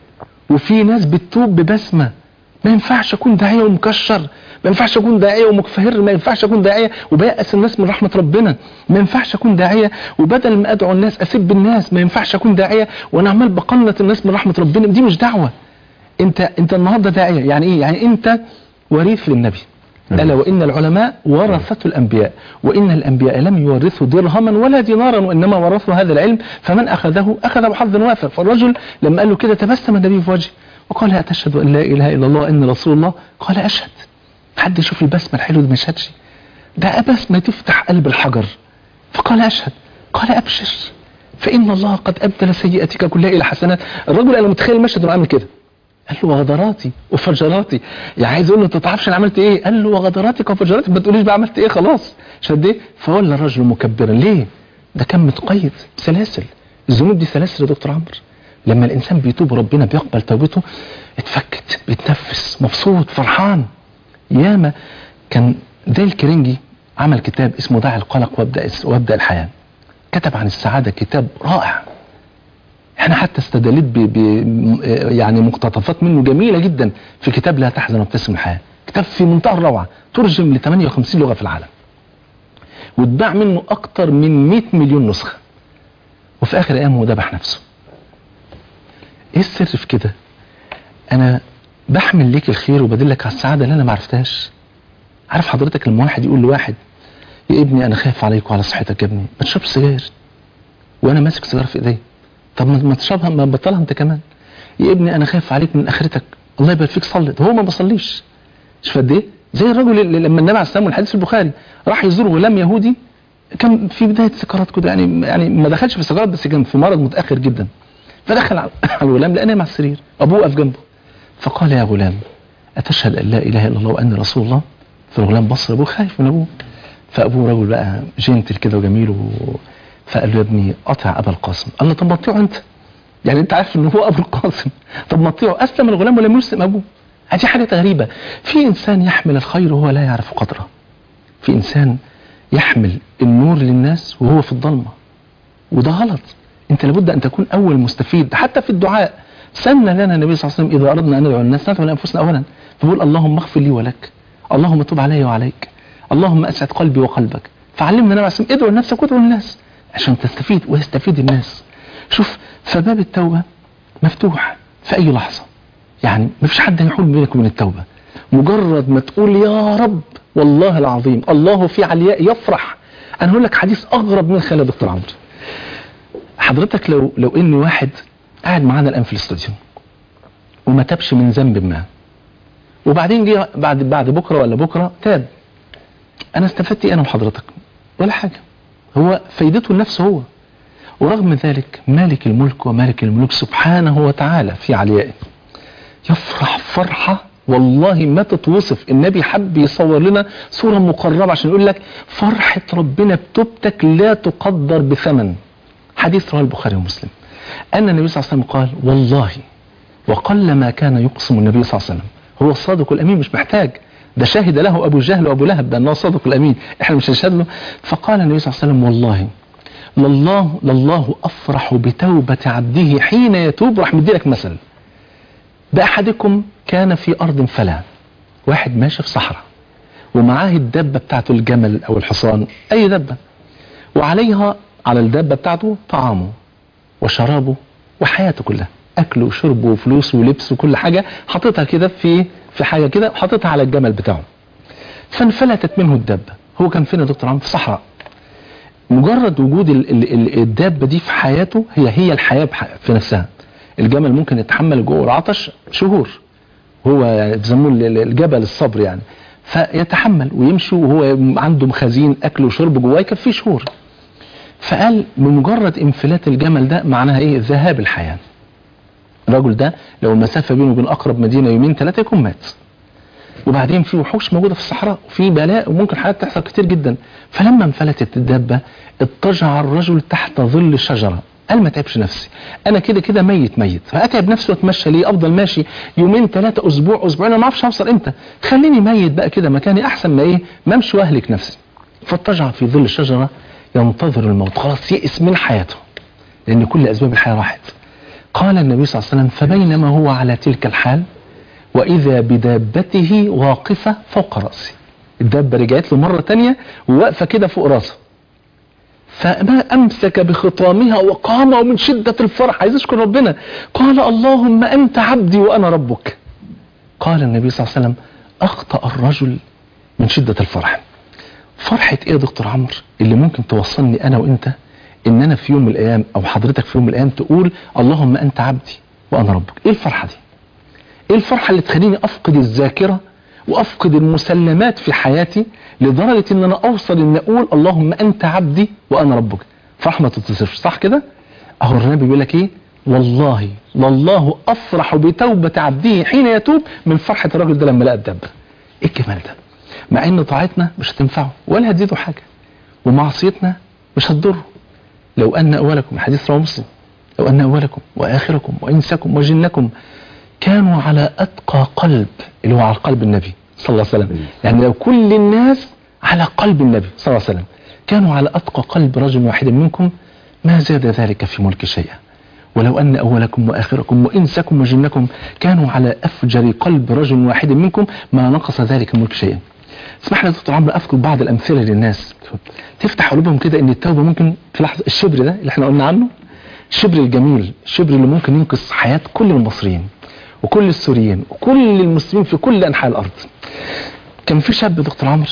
وفي ناس بتتوب ببسمة ما ينفعش اكون داعية ومكشر ما ينفعش اكون داعية ومكفهر ما ينفعش اكون داعية وبيأس الناس من رحمة ربنا ما ينفعش اكون داعية وبدل ما ادعو الناس اسب الناس ما ينفعش اكون داعية وانا عمال بقنط الناس من رحمة ربنا دي مش دعوة انت انت النهارده داعيه يعني ايه يعني انت وريث للنبي الا وان العلماء ورثه الانبياء وان الانبياء لم يورثوا درهما ولا دينارا وانما ورثوا هذا العلم فمن اخذه اخذ بحظ وافر فالرجل لما قال له كده تبسم النبي في وجهه وقال اتشهد ان لا اله الا الله ان رسول الله قال اشهد حد يشوف البسمه الحلوه دي ما يشهدش ده بسمه تفتح قلب الحجر فقال اشهد قال ابشر فان الله قد ابدل سيئتك كلها الى حسنات الرجل انا متخيل المشهد انه عامل كده قال له وغدراتي وفجراتي يعني عايز يقول له انت تعرفش انا عملت ايه قال له وغدراتك وفجراتك ما تقوليش بقى عملت ايه خلاص شد ايه فولى الرجل مكبرا ليه ده كان متقيد سلاسل الذنوب دي سلاسل يا دكتور عمرو لما الانسان بيتوب ربنا بيقبل توبته اتفكت بيتنفس مبسوط فرحان ياما كان ديل كرينجي عمل كتاب اسمه داعي القلق وابدا وابدا الحياه كتب عن السعاده كتاب رائع احنا حتى استدلت ب... ب... يعني مقتطفات منه جميلة جدا في كتاب لا تحزن وابتسم الحياة كتاب في منتهى الروعة ترجم ل 58 لغة في العالم واتباع منه اكتر من 100 مليون نسخة وفي اخر ايامه ذبح نفسه ايه السر في كده انا بحمل ليك الخير وبدلك على السعادة اللي انا ما عرفتهاش عارف حضرتك لما واحد يقول لواحد يا ابني انا خايف عليك وعلى صحتك يا ابني ما تشربش سجاير وانا ماسك سيجاره في ايديا طب ما تشربها ما بطلها انت كمان يا ابني انا خايف عليك من اخرتك الله يبارك فيك صلي هو ما بصليش شوف قد ايه زي الرجل اللي لما النبي عليه السلام والحديث البخاري راح يزور غلام يهودي كان في بدايه سكرات كده يعني يعني ما دخلش في السكرات بس كان في مرض متاخر جدا فدخل على الغلام لقى نايم على السرير ابوه واقف جنبه فقال يا غلام اتشهد ان لا اله الا الله واني رسول الله فالغلام بص لابوه خايف من ابوه فابوه رجل بقى جنتل كده وجميل و... فقال له يا ابني اطع ابا القاسم قال له طب ما تطيعه انت يعني انت عارف ان هو ابو القاسم طب ما تطيعه اسلم الغلام ولم يسلم ابوه هذه حاجه غريبه في انسان يحمل الخير وهو لا يعرف قدره في انسان يحمل النور للناس وهو في الضلمه وده غلط انت لابد ان تكون اول مستفيد حتى في الدعاء سن لنا النبي صلى الله عليه وسلم اذا اردنا ان ندعو الناس ندعو لانفسنا اولا فبقول اللهم اغفر لي ولك اللهم تب علي وعليك اللهم اسعد قلبي وقلبك فعلمنا النبي عليه الصلاه والسلام ادعو لنفسك وادعو للناس عشان تستفيد ويستفيد الناس شوف فباب التوبة مفتوح في أي لحظة يعني ما فيش حد هيحول بينك وبين التوبة مجرد ما تقول يا رب والله العظيم الله في علياء يفرح أنا هقول لك حديث أغرب من خلال دكتور عمرو حضرتك لو لو إن واحد قاعد معانا الآن في الاستوديو وما تابش من ذنب ما وبعدين جه بعد بعد بكره ولا بكره تاب انا استفدت ايه انا وحضرتك ولا حاجه هو فايدته لنفسه هو ورغم ذلك مالك الملك ومالك الملوك سبحانه وتعالى في عليائه يفرح فرحة والله ما تتوصف النبي حب يصور لنا صورة مقربة عشان يقول لك فرحة ربنا بتوبتك لا تقدر بثمن حديث رواه البخاري ومسلم أن النبي صلى الله عليه وسلم قال والله وقل ما كان يقسم النبي صلى الله عليه وسلم هو الصادق الأمين مش محتاج ده شهد له أبو جهل وأبو لهب بأنه صادق الأمين إحنا مش هنشهد له فقال النبي صلى الله عليه وسلم والله لله لله أفرح بتوبة عبده حين يتوب راح مديلك مثل بأحدكم كان في أرض فلا واحد ماشي في صحراء ومعاه الدبة بتاعته الجمل أو الحصان أي دبة وعليها على الدبة بتاعته طعامه وشرابه وحياته كلها أكله وشربه وفلوسه ولبسه وكل حاجة حاططها كده في في حاجة كده وحاططها على الجمل بتاعه فانفلتت منه الدبة هو كان فين يا دكتور عم في صحراء مجرد وجود ال ال ال الدابة دي في حياته هي هي الحياة في نفسها الجمل ممكن يتحمل الجوع والعطش شهور هو يعني بيسموه الجبل الصبر يعني فيتحمل ويمشي وهو عنده مخازين اكل وشرب جواه يكفيه شهور فقال بمجرد انفلات الجمل ده معناها ايه ذهاب الحياه الرجل ده لو المسافه بينه وبين اقرب مدينه يومين ثلاثه يكون مات وبعدين في وحوش موجوده في الصحراء وفي بلاء وممكن حاجات تحصل كتير جدا فلما انفلتت الدابه اضطجع الرجل تحت ظل شجره قال ما تعبش نفسي انا كده كده ميت ميت فاتعب نفسي واتمشى ليه افضل ماشي يومين ثلاثه اسبوع اسبوعين انا ما اعرفش اوصل امتى خليني ميت بقى كده مكاني احسن ما ايه ما امشي واهلك نفسي فاضطجع في ظل الشجره ينتظر الموت خلاص يئس من حياته لان كل اسباب الحياه راحت قال النبي صلى الله عليه وسلم فبينما هو على تلك الحال واذا بدابته واقفه فوق راسه الدابه رجعت له مره تانية وواقفه كده فوق راسه فما أمسك بخطامها وقام ومن شدة الفرح عايز يشكر ربنا قال اللهم أنت عبدي وأنا ربك قال النبي صلى الله عليه وسلم أخطأ الرجل من شدة الفرح فرحة إيه يا دكتور عمرو اللي ممكن توصلني أنا وإنت إن أنا في يوم من الأيام أو حضرتك في يوم من الأيام تقول اللهم أنت عبدي وأنا ربك إيه الفرحة دي إيه الفرحة اللي تخليني أفقد الذاكرة وافقد المسلمات في حياتي لدرجة ان انا اوصل ان اقول اللهم انت عبدي وانا ربك فرح ما تتصفش صح كده اهو النبي بيقول لك ايه والله لله افرح بتوبة عبده حين يتوب من فرحة الراجل ده لما لقى الدب ايه الجمال ده مع ان طاعتنا مش هتنفعه ولا هتزيده حاجة ومعصيتنا مش هتضره لو ان اولكم حديث رواه مسلم لو ان اولكم واخركم وانسكم وجنكم كانوا على أتقى قلب اللي هو على قلب النبي صلى الله عليه وسلم يعني لو كل الناس على قلب النبي صلى الله عليه وسلم كانوا على أتقى قلب رجل واحد منكم ما زاد ذلك في ملك شيئا ولو أن أولكم وآخركم وإنسكم وجنكم كانوا على أفجر قلب رجل واحد منكم ما نقص ذلك الملك شيئا اسمح لي يا دكتور عمرو أذكر بعض الأمثلة للناس تفتح قلوبهم كده إن التوبة ممكن في لحظة الشبر ده اللي احنا قلنا عنه الشبر الجميل الشبر اللي ممكن ينقذ حياة كل المصريين وكل السوريين وكل المسلمين في كل أنحاء الأرض كان في شاب دكتور عمرو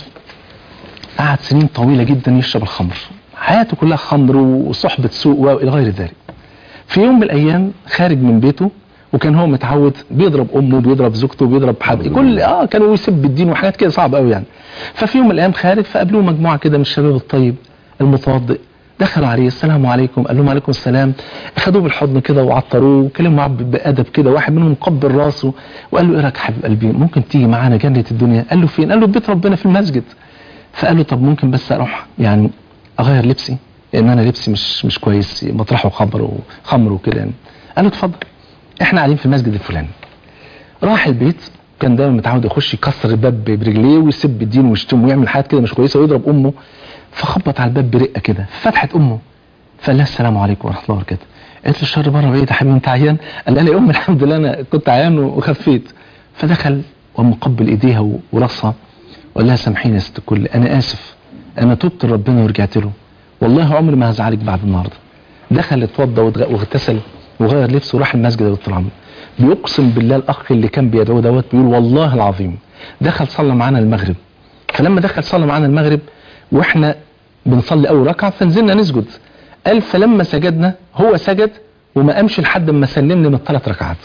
قعد سنين طويلة جدا يشرب الخمر حياته كلها خمر وصحبة سوء وإلى غير ذلك في يوم من الأيام خارج من بيته وكان هو متعود بيضرب امه بيضرب زوجته بيضرب حد كل اه كانوا يسب الدين وحاجات كده صعبه قوي يعني ففي يوم من الايام خارج فقابلوه مجموعه كده من الشباب الطيب المتوضئ دخلوا عليه السلام عليكم قال لهم عليكم السلام اخذوه بالحضن كده وعطروه وكلموا معاه بادب كده واحد منهم قبل راسه وقال له ايه رايك يا حبيب قلبي ممكن تيجي معانا جنه الدنيا قال له فين قال له بيت ربنا في المسجد فقال له طب ممكن بس اروح يعني اغير لبسي لان انا لبسي مش مش كويس مطرحه خمر وخمر وكده يعني قال له اتفضل احنا قاعدين في المسجد الفلاني راح البيت كان دايما متعود يخش يكسر الباب برجليه ويسب الدين ويشتم ويعمل حاجات كده مش كويسه ويضرب امه فخبط على الباب برقه كده فتحت امه فقال لها السلام عليكم ورحمه الله وبركاته قالت له الشر بره بعيد يا حبيبي انت عيان قال لها يا ام الحمد لله انا كنت عيان وخفيت فدخل ومقبل ايديها وراسها وقال لها سامحيني يا ست الكل انا اسف انا تبت لربنا ورجعت له والله عمري ما هزعلك بعد النهارده دخل اتوضى واغتسل وغير لبسه وراح المسجد يا دكتور عمرو بيقسم بالله الاخ اللي كان بيدعوه دوت بيقول والله العظيم دخل صلى معانا المغرب فلما دخل صلى معانا المغرب واحنا بنصلي اول ركعه فنزلنا نسجد قال فلما سجدنا هو سجد وما قامش لحد ما سلمني من الثلاث ركعات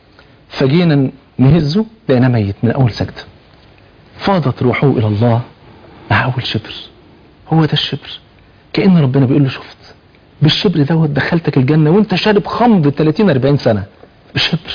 فجينا نهزه لقيناه ميت من اول سجده فاضت روحه الى الله مع اول شبر هو ده الشبر كان ربنا بيقول له شفت بالشبر دوت دخلتك الجنة وانت شارب خمر 30 40 سنة بشبر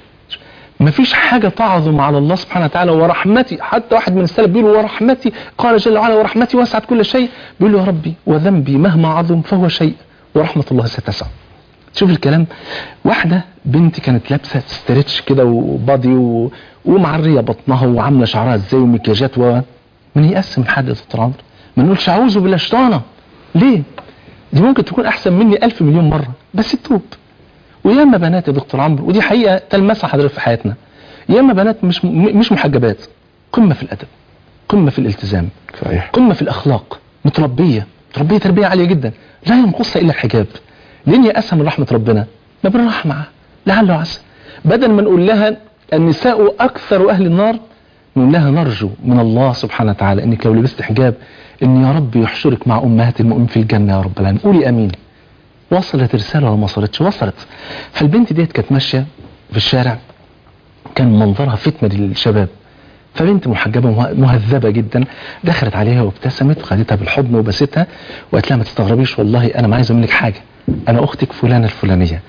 مفيش حاجة تعظم على الله سبحانه وتعالى ورحمتي حتى واحد من السلف بيقول ورحمتي قال جل وعلا ورحمتي وسعت كل شيء بيقول له يا ربي وذنبي مهما عظم فهو شيء ورحمة الله ستسع شوف الكلام واحدة بنت كانت لابسة ستريتش كده وبادي و... ومعرية بطنها وعاملة شعرها ازاي ومكياجات و من يقسم حد يا دكتور عمرو ما نقولش اعوذ بالله شيطانة ليه دي ممكن تكون احسن مني الف مليون مرة بس تتوب وياما بنات يا دكتور عمرو ودي حقيقة تلمسها حضرتك في حياتنا ياما بنات مش مش محجبات قمة في الادب قمة في الالتزام صحيح قمة في الاخلاق متربية متربية تربية عالية جدا لا ينقصها الا الحجاب لين يأسها من رحمة ربنا ما بالراحة معاها لعله عسى بدل ما نقول لها النساء اكثر اهل النار نقول لها نرجو من الله سبحانه وتعالى انك لو لبست حجاب ان يا رب يحشرك مع امهات المؤمنين في الجنة يا رب العالمين قولي امين وصلت رسالة ولا ما وصلتش وصلت فالبنت ديت كانت ماشية في الشارع كان منظرها فتنة للشباب فبنت محجبة مهذبة جدا دخلت عليها وابتسمت وخدتها بالحضن وبستها وقالت لها ما تستغربيش والله انا ما عايز منك حاجة انا اختك فلانة الفلانية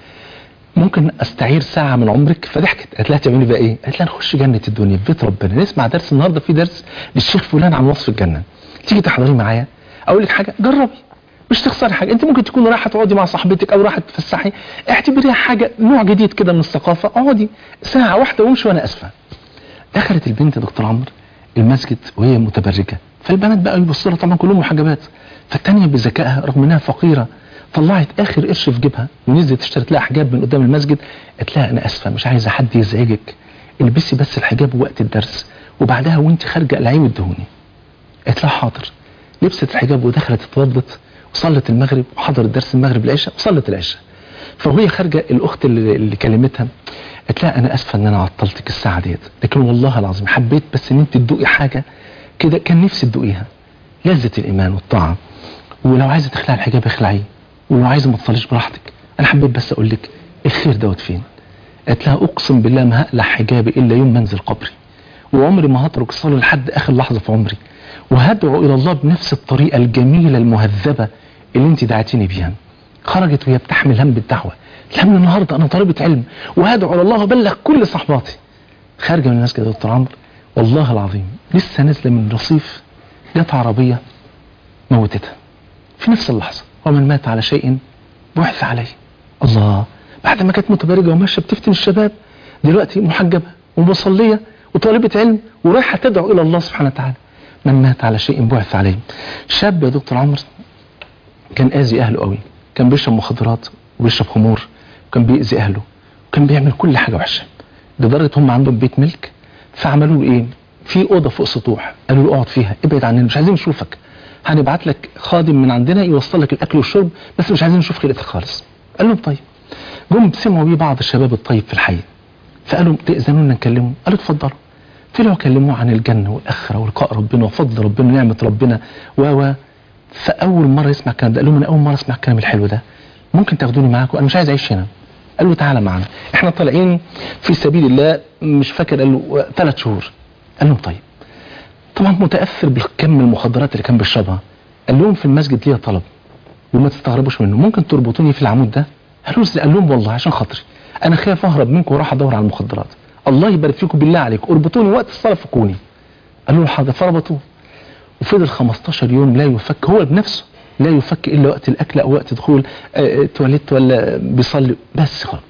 ممكن استعير ساعة من عمرك فضحكت قالت لها تعملي بقى ايه قالت لها نخش جنة الدنيا في بيت ربنا نسمع درس النهاردة في درس للشيخ فلان عن وصف الجنة تيجي تحضري معايا اقول لك حاجة جربي مش تخسري حاجة انت ممكن تكون رايحة تقعدي مع صاحبتك او رايحة تفسحي اعتبريها حاجة نوع جديد كده من الثقافة اقعدي ساعة واحدة وامشي وانا اسفة دخلت البنت يا دكتور عمرو المسجد وهي متبرجة فالبنات بقى يبصوا لها طبعا كلهم محجبات فالتانية بذكائها رغم انها فقيرة طلعت اخر قرش في جيبها ونزلت اشترت لها حجاب من قدام المسجد قالت لها انا اسفة مش عايزة حد يزعجك البسي بس الحجاب وقت الدرس وبعدها وانت خارجة قلعيه وادهوني قالت لها حاضر لبست الحجاب ودخلت اتوضت وصلت المغرب وحضرت درس المغرب العشاء وصلت العشاء فوهي خارجة الاخت اللي, اللي كلمتها قالت لها انا اسفة ان انا عطلتك الساعة ديت لكن والله العظيم حبيت بس ان انت تدوقي حاجة كده كان نفسي تدوقيها لذة الايمان والطاعة ولو عايزة تخلعي الحجاب اخلعيه ولو عايزة ما تصليش براحتك انا حبيت بس اقول لك الخير دوت فين قالت لها اقسم بالله ما هقلع حجابي الا يوم منزل قبري وعمري ما هترك الصلاة لحد اخر لحظة في عمري وهدعو الى الله بنفس الطريقة الجميلة المهذبة اللي انت دعتيني بيها خرجت وهي بتحمل هم بالدعوة الهم النهاردة انا طالبة علم وهدعو الى الله وبلغ كل صحباتي خارجة من المسجد يا دكتور عمرو والله العظيم لسه نازلة من رصيف جت عربية موتتها في نفس اللحظة ومن مات على شيء بعث عليه الله بعد ما كانت متبرجة وماشية بتفتن الشباب دلوقتي محجبة ومصلية وطالبة علم ورايحة تدعو الى الله سبحانه وتعالى من مات على شيء بعث عليه شاب يا دكتور عمرو كان اذي اهله قوي كان بيشرب مخدرات وبيشرب خمور وكان بيأذي اهله وكان بيعمل كل حاجه وحشه لدرجه هم عندهم بيت ملك فعملوا له ايه في اوضه فوق سطوح قالوا له اقعد فيها ابعد عننا مش عايزين نشوفك هنبعت لك خادم من عندنا يوصل لك الاكل والشرب بس مش عايزين نشوف خلقتك خالص قال لهم طيب جم سمعوا بيه بعض الشباب الطيب في الحي فقالوا تأذنوا لنا نكلمه قالوا اتفضلوا طلعوا كلموه عن الجنة والآخرة ولقاء ربنا وفضل ربنا ونعمة ربنا و و فأول مرة يسمع الكلام ده قال لهم أنا أول مرة أسمع الكلام الحلو ده ممكن تاخدوني معاكم أنا مش عايز أعيش هنا قال له تعالى معانا احنا طالعين في سبيل الله مش فاكر قال له ثلاث شهور قال لهم طيب طبعا متأثر بالكم المخدرات اللي كان بيشربها قال لهم في المسجد ليا طلب وما تستغربوش منه ممكن تربطوني في العمود ده قالوا له قال لهم والله عشان خاطري انا خايف اهرب منكم واروح ادور على المخدرات الله يبارك فيكم بالله عليكم اربطوني وقت الصلاه فكوني قالوا له حاضر فربطوه وفضل 15 يوم لا يفك هو بنفسه لا يفك الا وقت الاكل او وقت دخول آه، تواليت ولا بيصلي بس خلاص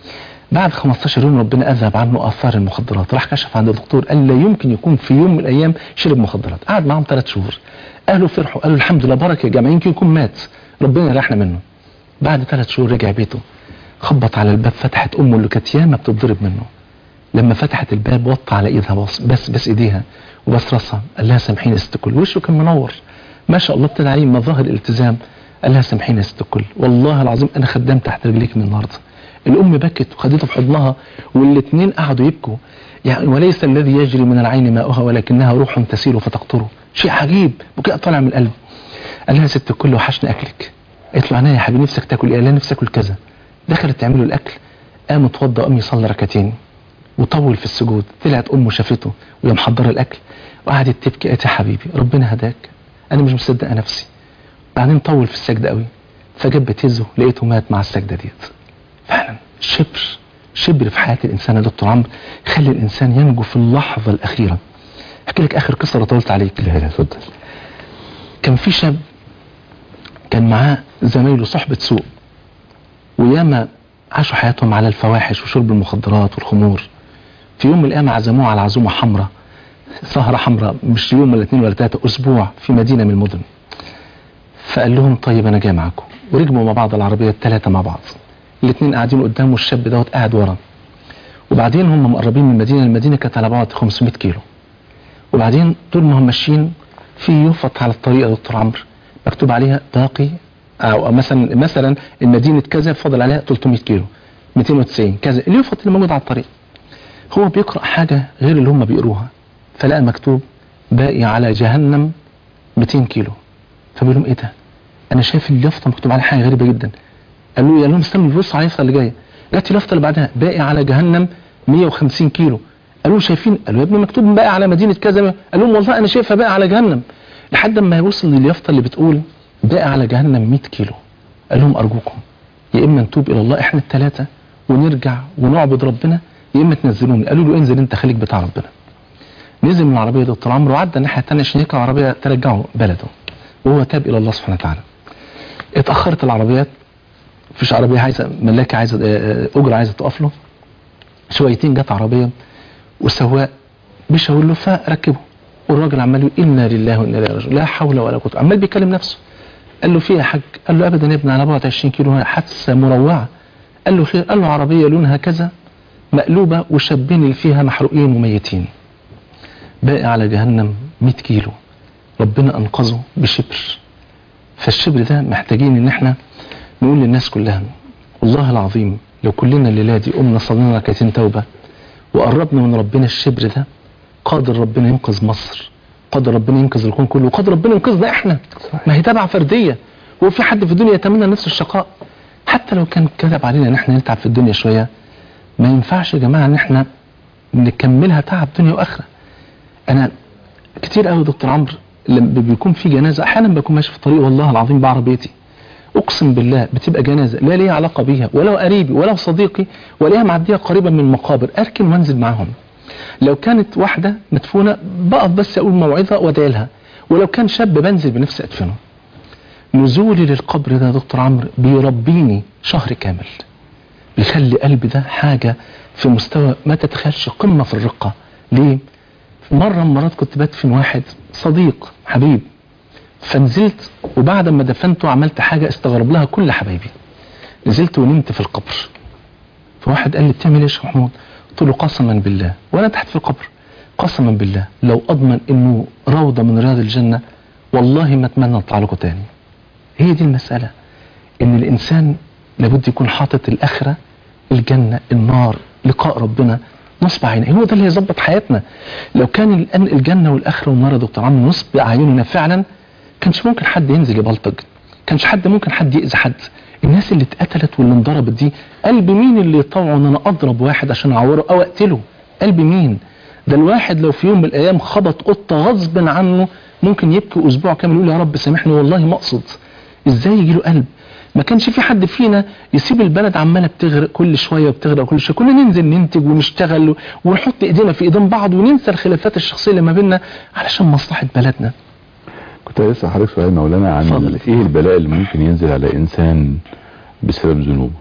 بعد 15 يوم ربنا اذهب عنه اثار المخدرات راح كشف عند الدكتور قال لا يمكن يكون في يوم من الايام شرب مخدرات قعد معاهم ثلاث شهور اهله فرحوا قالوا الحمد لله بركه يا جماعه يمكن يكون مات ربنا يريحنا منه بعد ثلاث شهور رجع بيته خبط على الباب فتحت امه اللي كانت ياما بتضرب منه لما فتحت الباب وطى على ايدها بس بس, بس ايديها وبس راسها قال لها سامحيني يا ست الكل وشه كان منور ما شاء الله ابتدى عليه مظاهر الالتزام قال لها سامحيني يا ست الكل والله العظيم انا خدام تحت رجليك من النهارده الام بكت وخدته في حضنها والاثنين قعدوا يبكوا يعني وليس الذي يجري من العين ماؤها ولكنها روح تسيل فتقطره شيء عجيب بكاء طالع من القلب قال لها يا ست الكل وحشني اكلك قالت له عينيا يا حبيبي نفسك تاكل ايه قال لها نفسي اكل كذا دخلت تعمل له الاكل قام اتوضى قام يصلي ركعتين وطول في السجود طلعت امه شافته وهي محضره الاكل وقعدت تبكي قالت يا حبيبي ربنا هداك انا مش مصدقه نفسي بعدين طول في السجده قوي فجاب بتهزه لقيته مات مع السجده ديت فعلا شبر شبر في حياه الانسان يا دكتور عمرو خلي الانسان ينجو في اللحظه الاخيره احكي لك اخر قصه لو طولت عليك لا لا اتفضل كان في شاب كان معاه زمايله صحبة سوء وياما عاشوا حياتهم على الفواحش وشرب المخدرات والخمور في يوم من الايام عزموه على عزومه حمراء سهره حمراء مش يوم ولا اثنين ولا ثلاثه اسبوع في مدينه من المدن فقال لهم طيب انا جاي معاكم وركبوا مع بعض العربيه الثلاثه مع بعض الاثنين قاعدين قدام والشاب دوت قاعد ورا وبعدين هم مقربين من المدينه المدينه كانت على بعد 500 كيلو وبعدين طول ما هم ماشيين في يفط على الطريق يا دكتور عمرو مكتوب عليها باقي او مثلا مثلا المدينه كذا فاضل عليها 300 كيلو 290 كذا اليوفط اللي موجود على الطريق هو بيقرا حاجه غير اللي هم بيقروها فلقى مكتوب باقي على جهنم 200 كيلو فبيقول لهم ايه ده انا شايف اليافطه مكتوب عليها حاجه غريبه جدا قالوا له قال لهم استنوا بصوا على اليافطه اللي جايه جت اليافطه اللي بعدها باقي على جهنم 150 كيلو قالوا له شايفين قالوا يا ابني مكتوب باقي على مدينه كذا قال لهم والله انا شايفها باقي على جهنم لحد ما يوصل لليافطه اللي بتقول باقي على جهنم 100 كيلو قال لهم ارجوكم يا اما نتوب الى الله احنا الثلاثه ونرجع ونعبد ربنا يا اما تنزلوني قالوا له انزل انت خليك بتاع ربنا نزل من العربيه دكتور عمرو وعدى الناحيه الثانيه عشان يركب العربيه ترجعه بلده وهو تاب الى الله سبحانه وتعالى اتاخرت العربيات مفيش عربيه عايزه ملاكه عايزه آه، اجره عايزه تقف له شويتين جت عربيه والسواق بيشاور له فركبه والراجل عمال يقول انا لله وانا اليه راجعون لا حول ولا قوه عمال بيكلم نفسه قال له في يا حاج قال له ابدا يا ابني على بعد 20 كيلو هنا حادثه مروعه قال له خير قال له عربيه لونها كذا مقلوبه وشابين اللي فيها محروقين وميتين باقي على جهنم 100 كيلو ربنا انقذه بشبر فالشبر ده محتاجين ان احنا نقول للناس كلها والله العظيم لو كلنا الليله دي قمنا صلينا ركعتين توبه وقربنا من ربنا الشبر ده قادر ربنا ينقذ مصر قادر ربنا ينقذ الكون كله وقادر ربنا ينقذنا احنا ما هي تبع فرديه هو في حد في الدنيا يتمنى نفس الشقاء حتى لو كان كذب علينا ان احنا نتعب في الدنيا شويه ما ينفعش يا جماعه ان احنا نكملها تعب دنيا واخره انا كتير قوي دكتور عمرو لما بيكون في جنازه احيانا بكون ماشي في الطريق والله العظيم بعربيتي اقسم بالله بتبقى جنازه لا ليها علاقه بيها ولا قريبي ولا صديقي ولا معديه قريبه من المقابر اركن وانزل معاهم لو كانت واحده مدفونه بقف بس اقول موعظه وادعي لها ولو كان شاب بنزل بنفسي ادفنه نزولي للقبر ده يا دكتور عمرو بيربيني شهر كامل بيخلي قلبي ده حاجه في مستوى ما تتخيلش قمه في الرقه ليه مره من المرات كنت بدفن واحد صديق حبيب فنزلت وبعد ما دفنته عملت حاجة استغرب لها كل حبايبي نزلت ونمت في القبر فواحد قال لي بتعمل ايه يا شيخ محمود قلت له قسما بالله وانا تحت في القبر قسما بالله لو اضمن انه روضه من رياض الجنه والله ما اتمنى اطلع لكم تاني هي دي المساله ان الانسان لابد يكون حاطط الاخره الجنه النار لقاء ربنا نصب عينه هو ده اللي هيظبط حياتنا لو كان الان الجنه والاخره والنار يا دكتور عمرو نصب اعيننا فعلا كانش ممكن حد ينزل يبلطج كانش حد ممكن حد يأذي حد الناس اللي اتقتلت واللي انضربت دي قلب مين اللي يطوعه ان انا اضرب واحد عشان اعوره او اقتله قلب مين ده الواحد لو في يوم من الايام خبط قطه غصب عنه ممكن يبكي اسبوع كامل يقول يا رب سامحني والله ما اقصد ازاي يجي له قلب ما كانش في حد فينا يسيب البلد عماله بتغرق كل شويه وبتغرق كل شويه كنا ننزل ننتج ونشتغل ونحط ايدينا في ايدين بعض وننسى الخلافات الشخصيه اللي ما بيننا علشان مصلحه بلدنا كنت هسأل حضرتك سؤال مولانا عن اتفضل. ايه البلاء اللي ممكن ينزل على انسان بسبب ذنوبه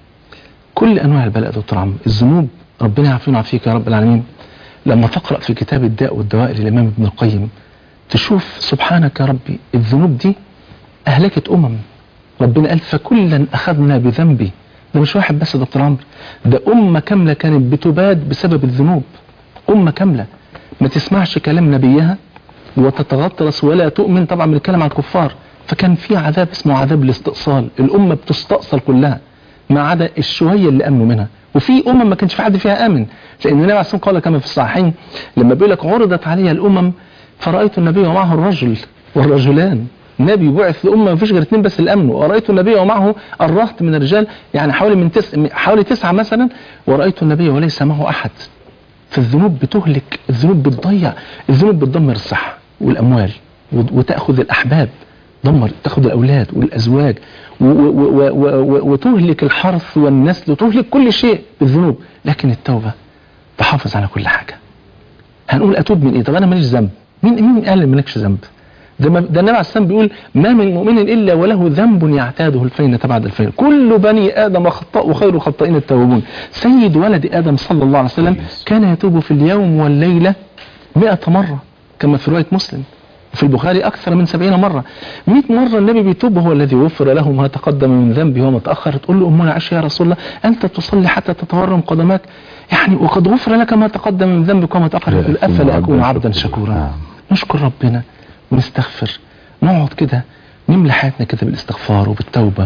كل انواع البلاء يا دكتور عمرو الذنوب ربنا يعافينا ويعافيك يا رب العالمين لما تقرا في كتاب الداء والدواء للامام ابن القيم تشوف سبحانك يا ربي الذنوب دي اهلكت امم ربنا قال فكلا اخذنا بذنبه ده مش واحد بس يا دكتور عمرو ده امه كامله كانت بتباد بسبب الذنوب امه كامله ما تسمعش كلام نبيها وتتغطرس ولا تؤمن طبعا بنتكلم عن الكفار فكان في عذاب اسمه عذاب الاستئصال الامه بتستأصل كلها ما عدا الشويه اللي امنوا منها وفي امم ما كانش في حد فيها امن لان النبي عليه الصلاه والسلام قال كما في الصحيحين لما بيقول لك عرضت علي الامم فرايت النبي ومعه الرجل والرجلان نبي بعث لأمة ما فيش غير اثنين بس اللي امنوا ورأيت النبي ومعه الرهط من الرجال يعني حوالي من تس... حوالي تسعة مثلا ورأيت النبي وليس معه أحد فالذنوب بتهلك الذنوب بتضيع الذنوب بتدمر الصحة والأموال وت- وتأخذ الأحباب دمر تاخذ الأولاد والأزواج و- و- و- و- و- وتهلك الحرث والنسل وتهلك كل شيء بالذنوب لكن التوبة تحافظ على كل حاجة هنقول اتوب من ايه طب انا ماليش ذنب مين مين قال إن مالكش ذنب ده, ما- ده النبي عليه السلام بيقول ما من مؤمن الا وله ذنب يعتاده الفينة بعد الفينة كل بني ادم خطاء وخير الخطائين التوابون سيد ولد ادم صلى الله عليه وسلم كان يتوب في اليوم والليله 100 مره كما في روايه مسلم في البخاري أكثر من سبعين مرة مئة مرة النبي بيتوب هو الذي غفر له ما تقدم من ذنبه وما تأخر تقول له أمنا عائشة يا رسول الله أنت تصلي حتى تتورم قدماك يعني وقد غفر لك ما تقدم من ذنبك وما تأخر يقول أفلا أكون عبدا شكورا نعم. نشكر ربنا ونستغفر نقعد كده نملى حياتنا كده بالاستغفار وبالتوبة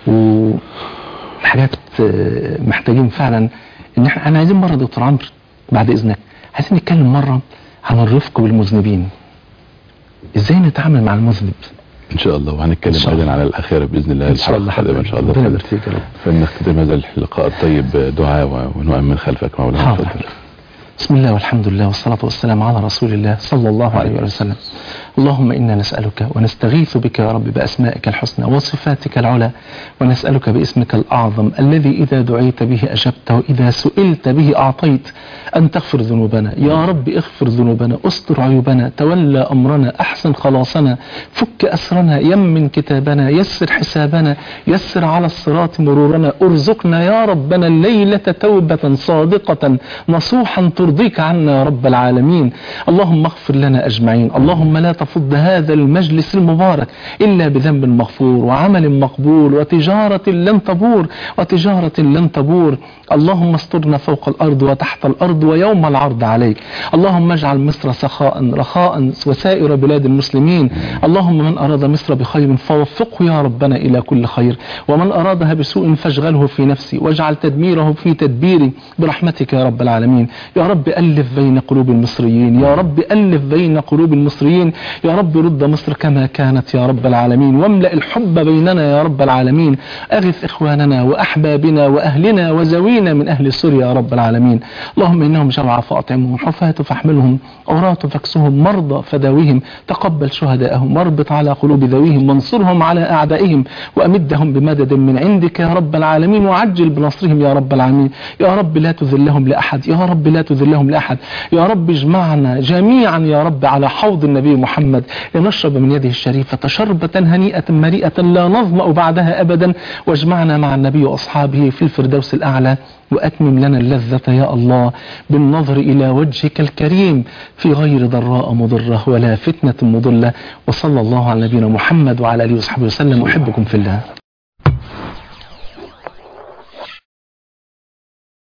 وحاجات آه، محتاجين فعلا ان احنا انا عايزين مرة دكتور عمرو بعد اذنك عايزين نتكلم مرة عن الرفق بالمذنبين ازاي نتعامل مع المذنب ان شاء الله إن وهنتكلم شاء ايضا الله. على الاخره باذن الله ان شاء الله الحلقة القادمة ان شاء الله ربنا فضل. يبارك فيك يا رب فنختتم هذا اللقاء الطيب بدعاء و- ونؤمن خلفك مولانا حاضر. تفضل بسم الله والحمد لله والصلاة والسلام على رسول الله صلى الله عليه وآله وسلم اللهم إنا نسألك ونستغيث بك يا رب بأسمائك الحسنى وصفاتك العلى ونسألك باسمك الأعظم الذي إذا دعيت به أجبت وإذا سئلت به أعطيت أن تغفر ذنوبنا يا رب اغفر ذنوبنا استر عيوبنا تولى أمرنا أحسن خلاصنا فك أسرنا يمن كتابنا يسر حسابنا يسر على الصراط مرورنا ارزقنا يا ربنا الليلة توبة صادقة نصوحا ترضيك عنا يا رب العالمين اللهم اغفر لنا أجمعين اللهم لا تفض هذا المجلس المبارك إلا بذنب مغفور وعمل مقبول وتجارة لن تبور وتجارة لن تبور اللهم استرنا فوق الأرض وتحت الأرض ويوم العرض عليك اللهم اجعل مصر سخاء رخاء وسائر بلاد المسلمين اللهم من أراد مصر بخير فوفقه يا ربنا إلى كل خير ومن أرادها بسوء فاشغله في نفسي واجعل تدميره في تدبيري برحمتك يا رب العالمين يا رب ألف بين قلوب المصريين يا رب ألف بين قلوب المصريين يا رب رد مصر كما كانت يا رب العالمين واملأ الحب بيننا يا رب العالمين أغث إخواننا وأحبابنا وأهلنا وزوينا من أهل سوريا يا رب العالمين اللهم إنهم جمع فأطعمهم حفاة فاحملهم عراة فاكسهم مرضى فداويهم تقبل شهداءهم واربط على قلوب ذويهم وانصرهم على أعدائهم وأمدهم بمدد من عندك يا رب العالمين وعجل بنصرهم يا رب العالمين يا رب لا تذلهم لأحد يا رب لا تذلهم لأحد يا رب اجمعنا جميعا يا رب على حوض النبي محمد لنشرب من يده الشريفة شربة هنيئة مريئة لا نظمأ بعدها أبدا واجمعنا مع النبي وأصحابه في الفردوس الأعلى وأتمم لنا اللذة يا الله بالنظر إلى وجهك الكريم في غير ضراء مضرة ولا فتنة مضلة وصلى الله على نبينا محمد وعلى آله وصحبه وسلم أحبكم في الله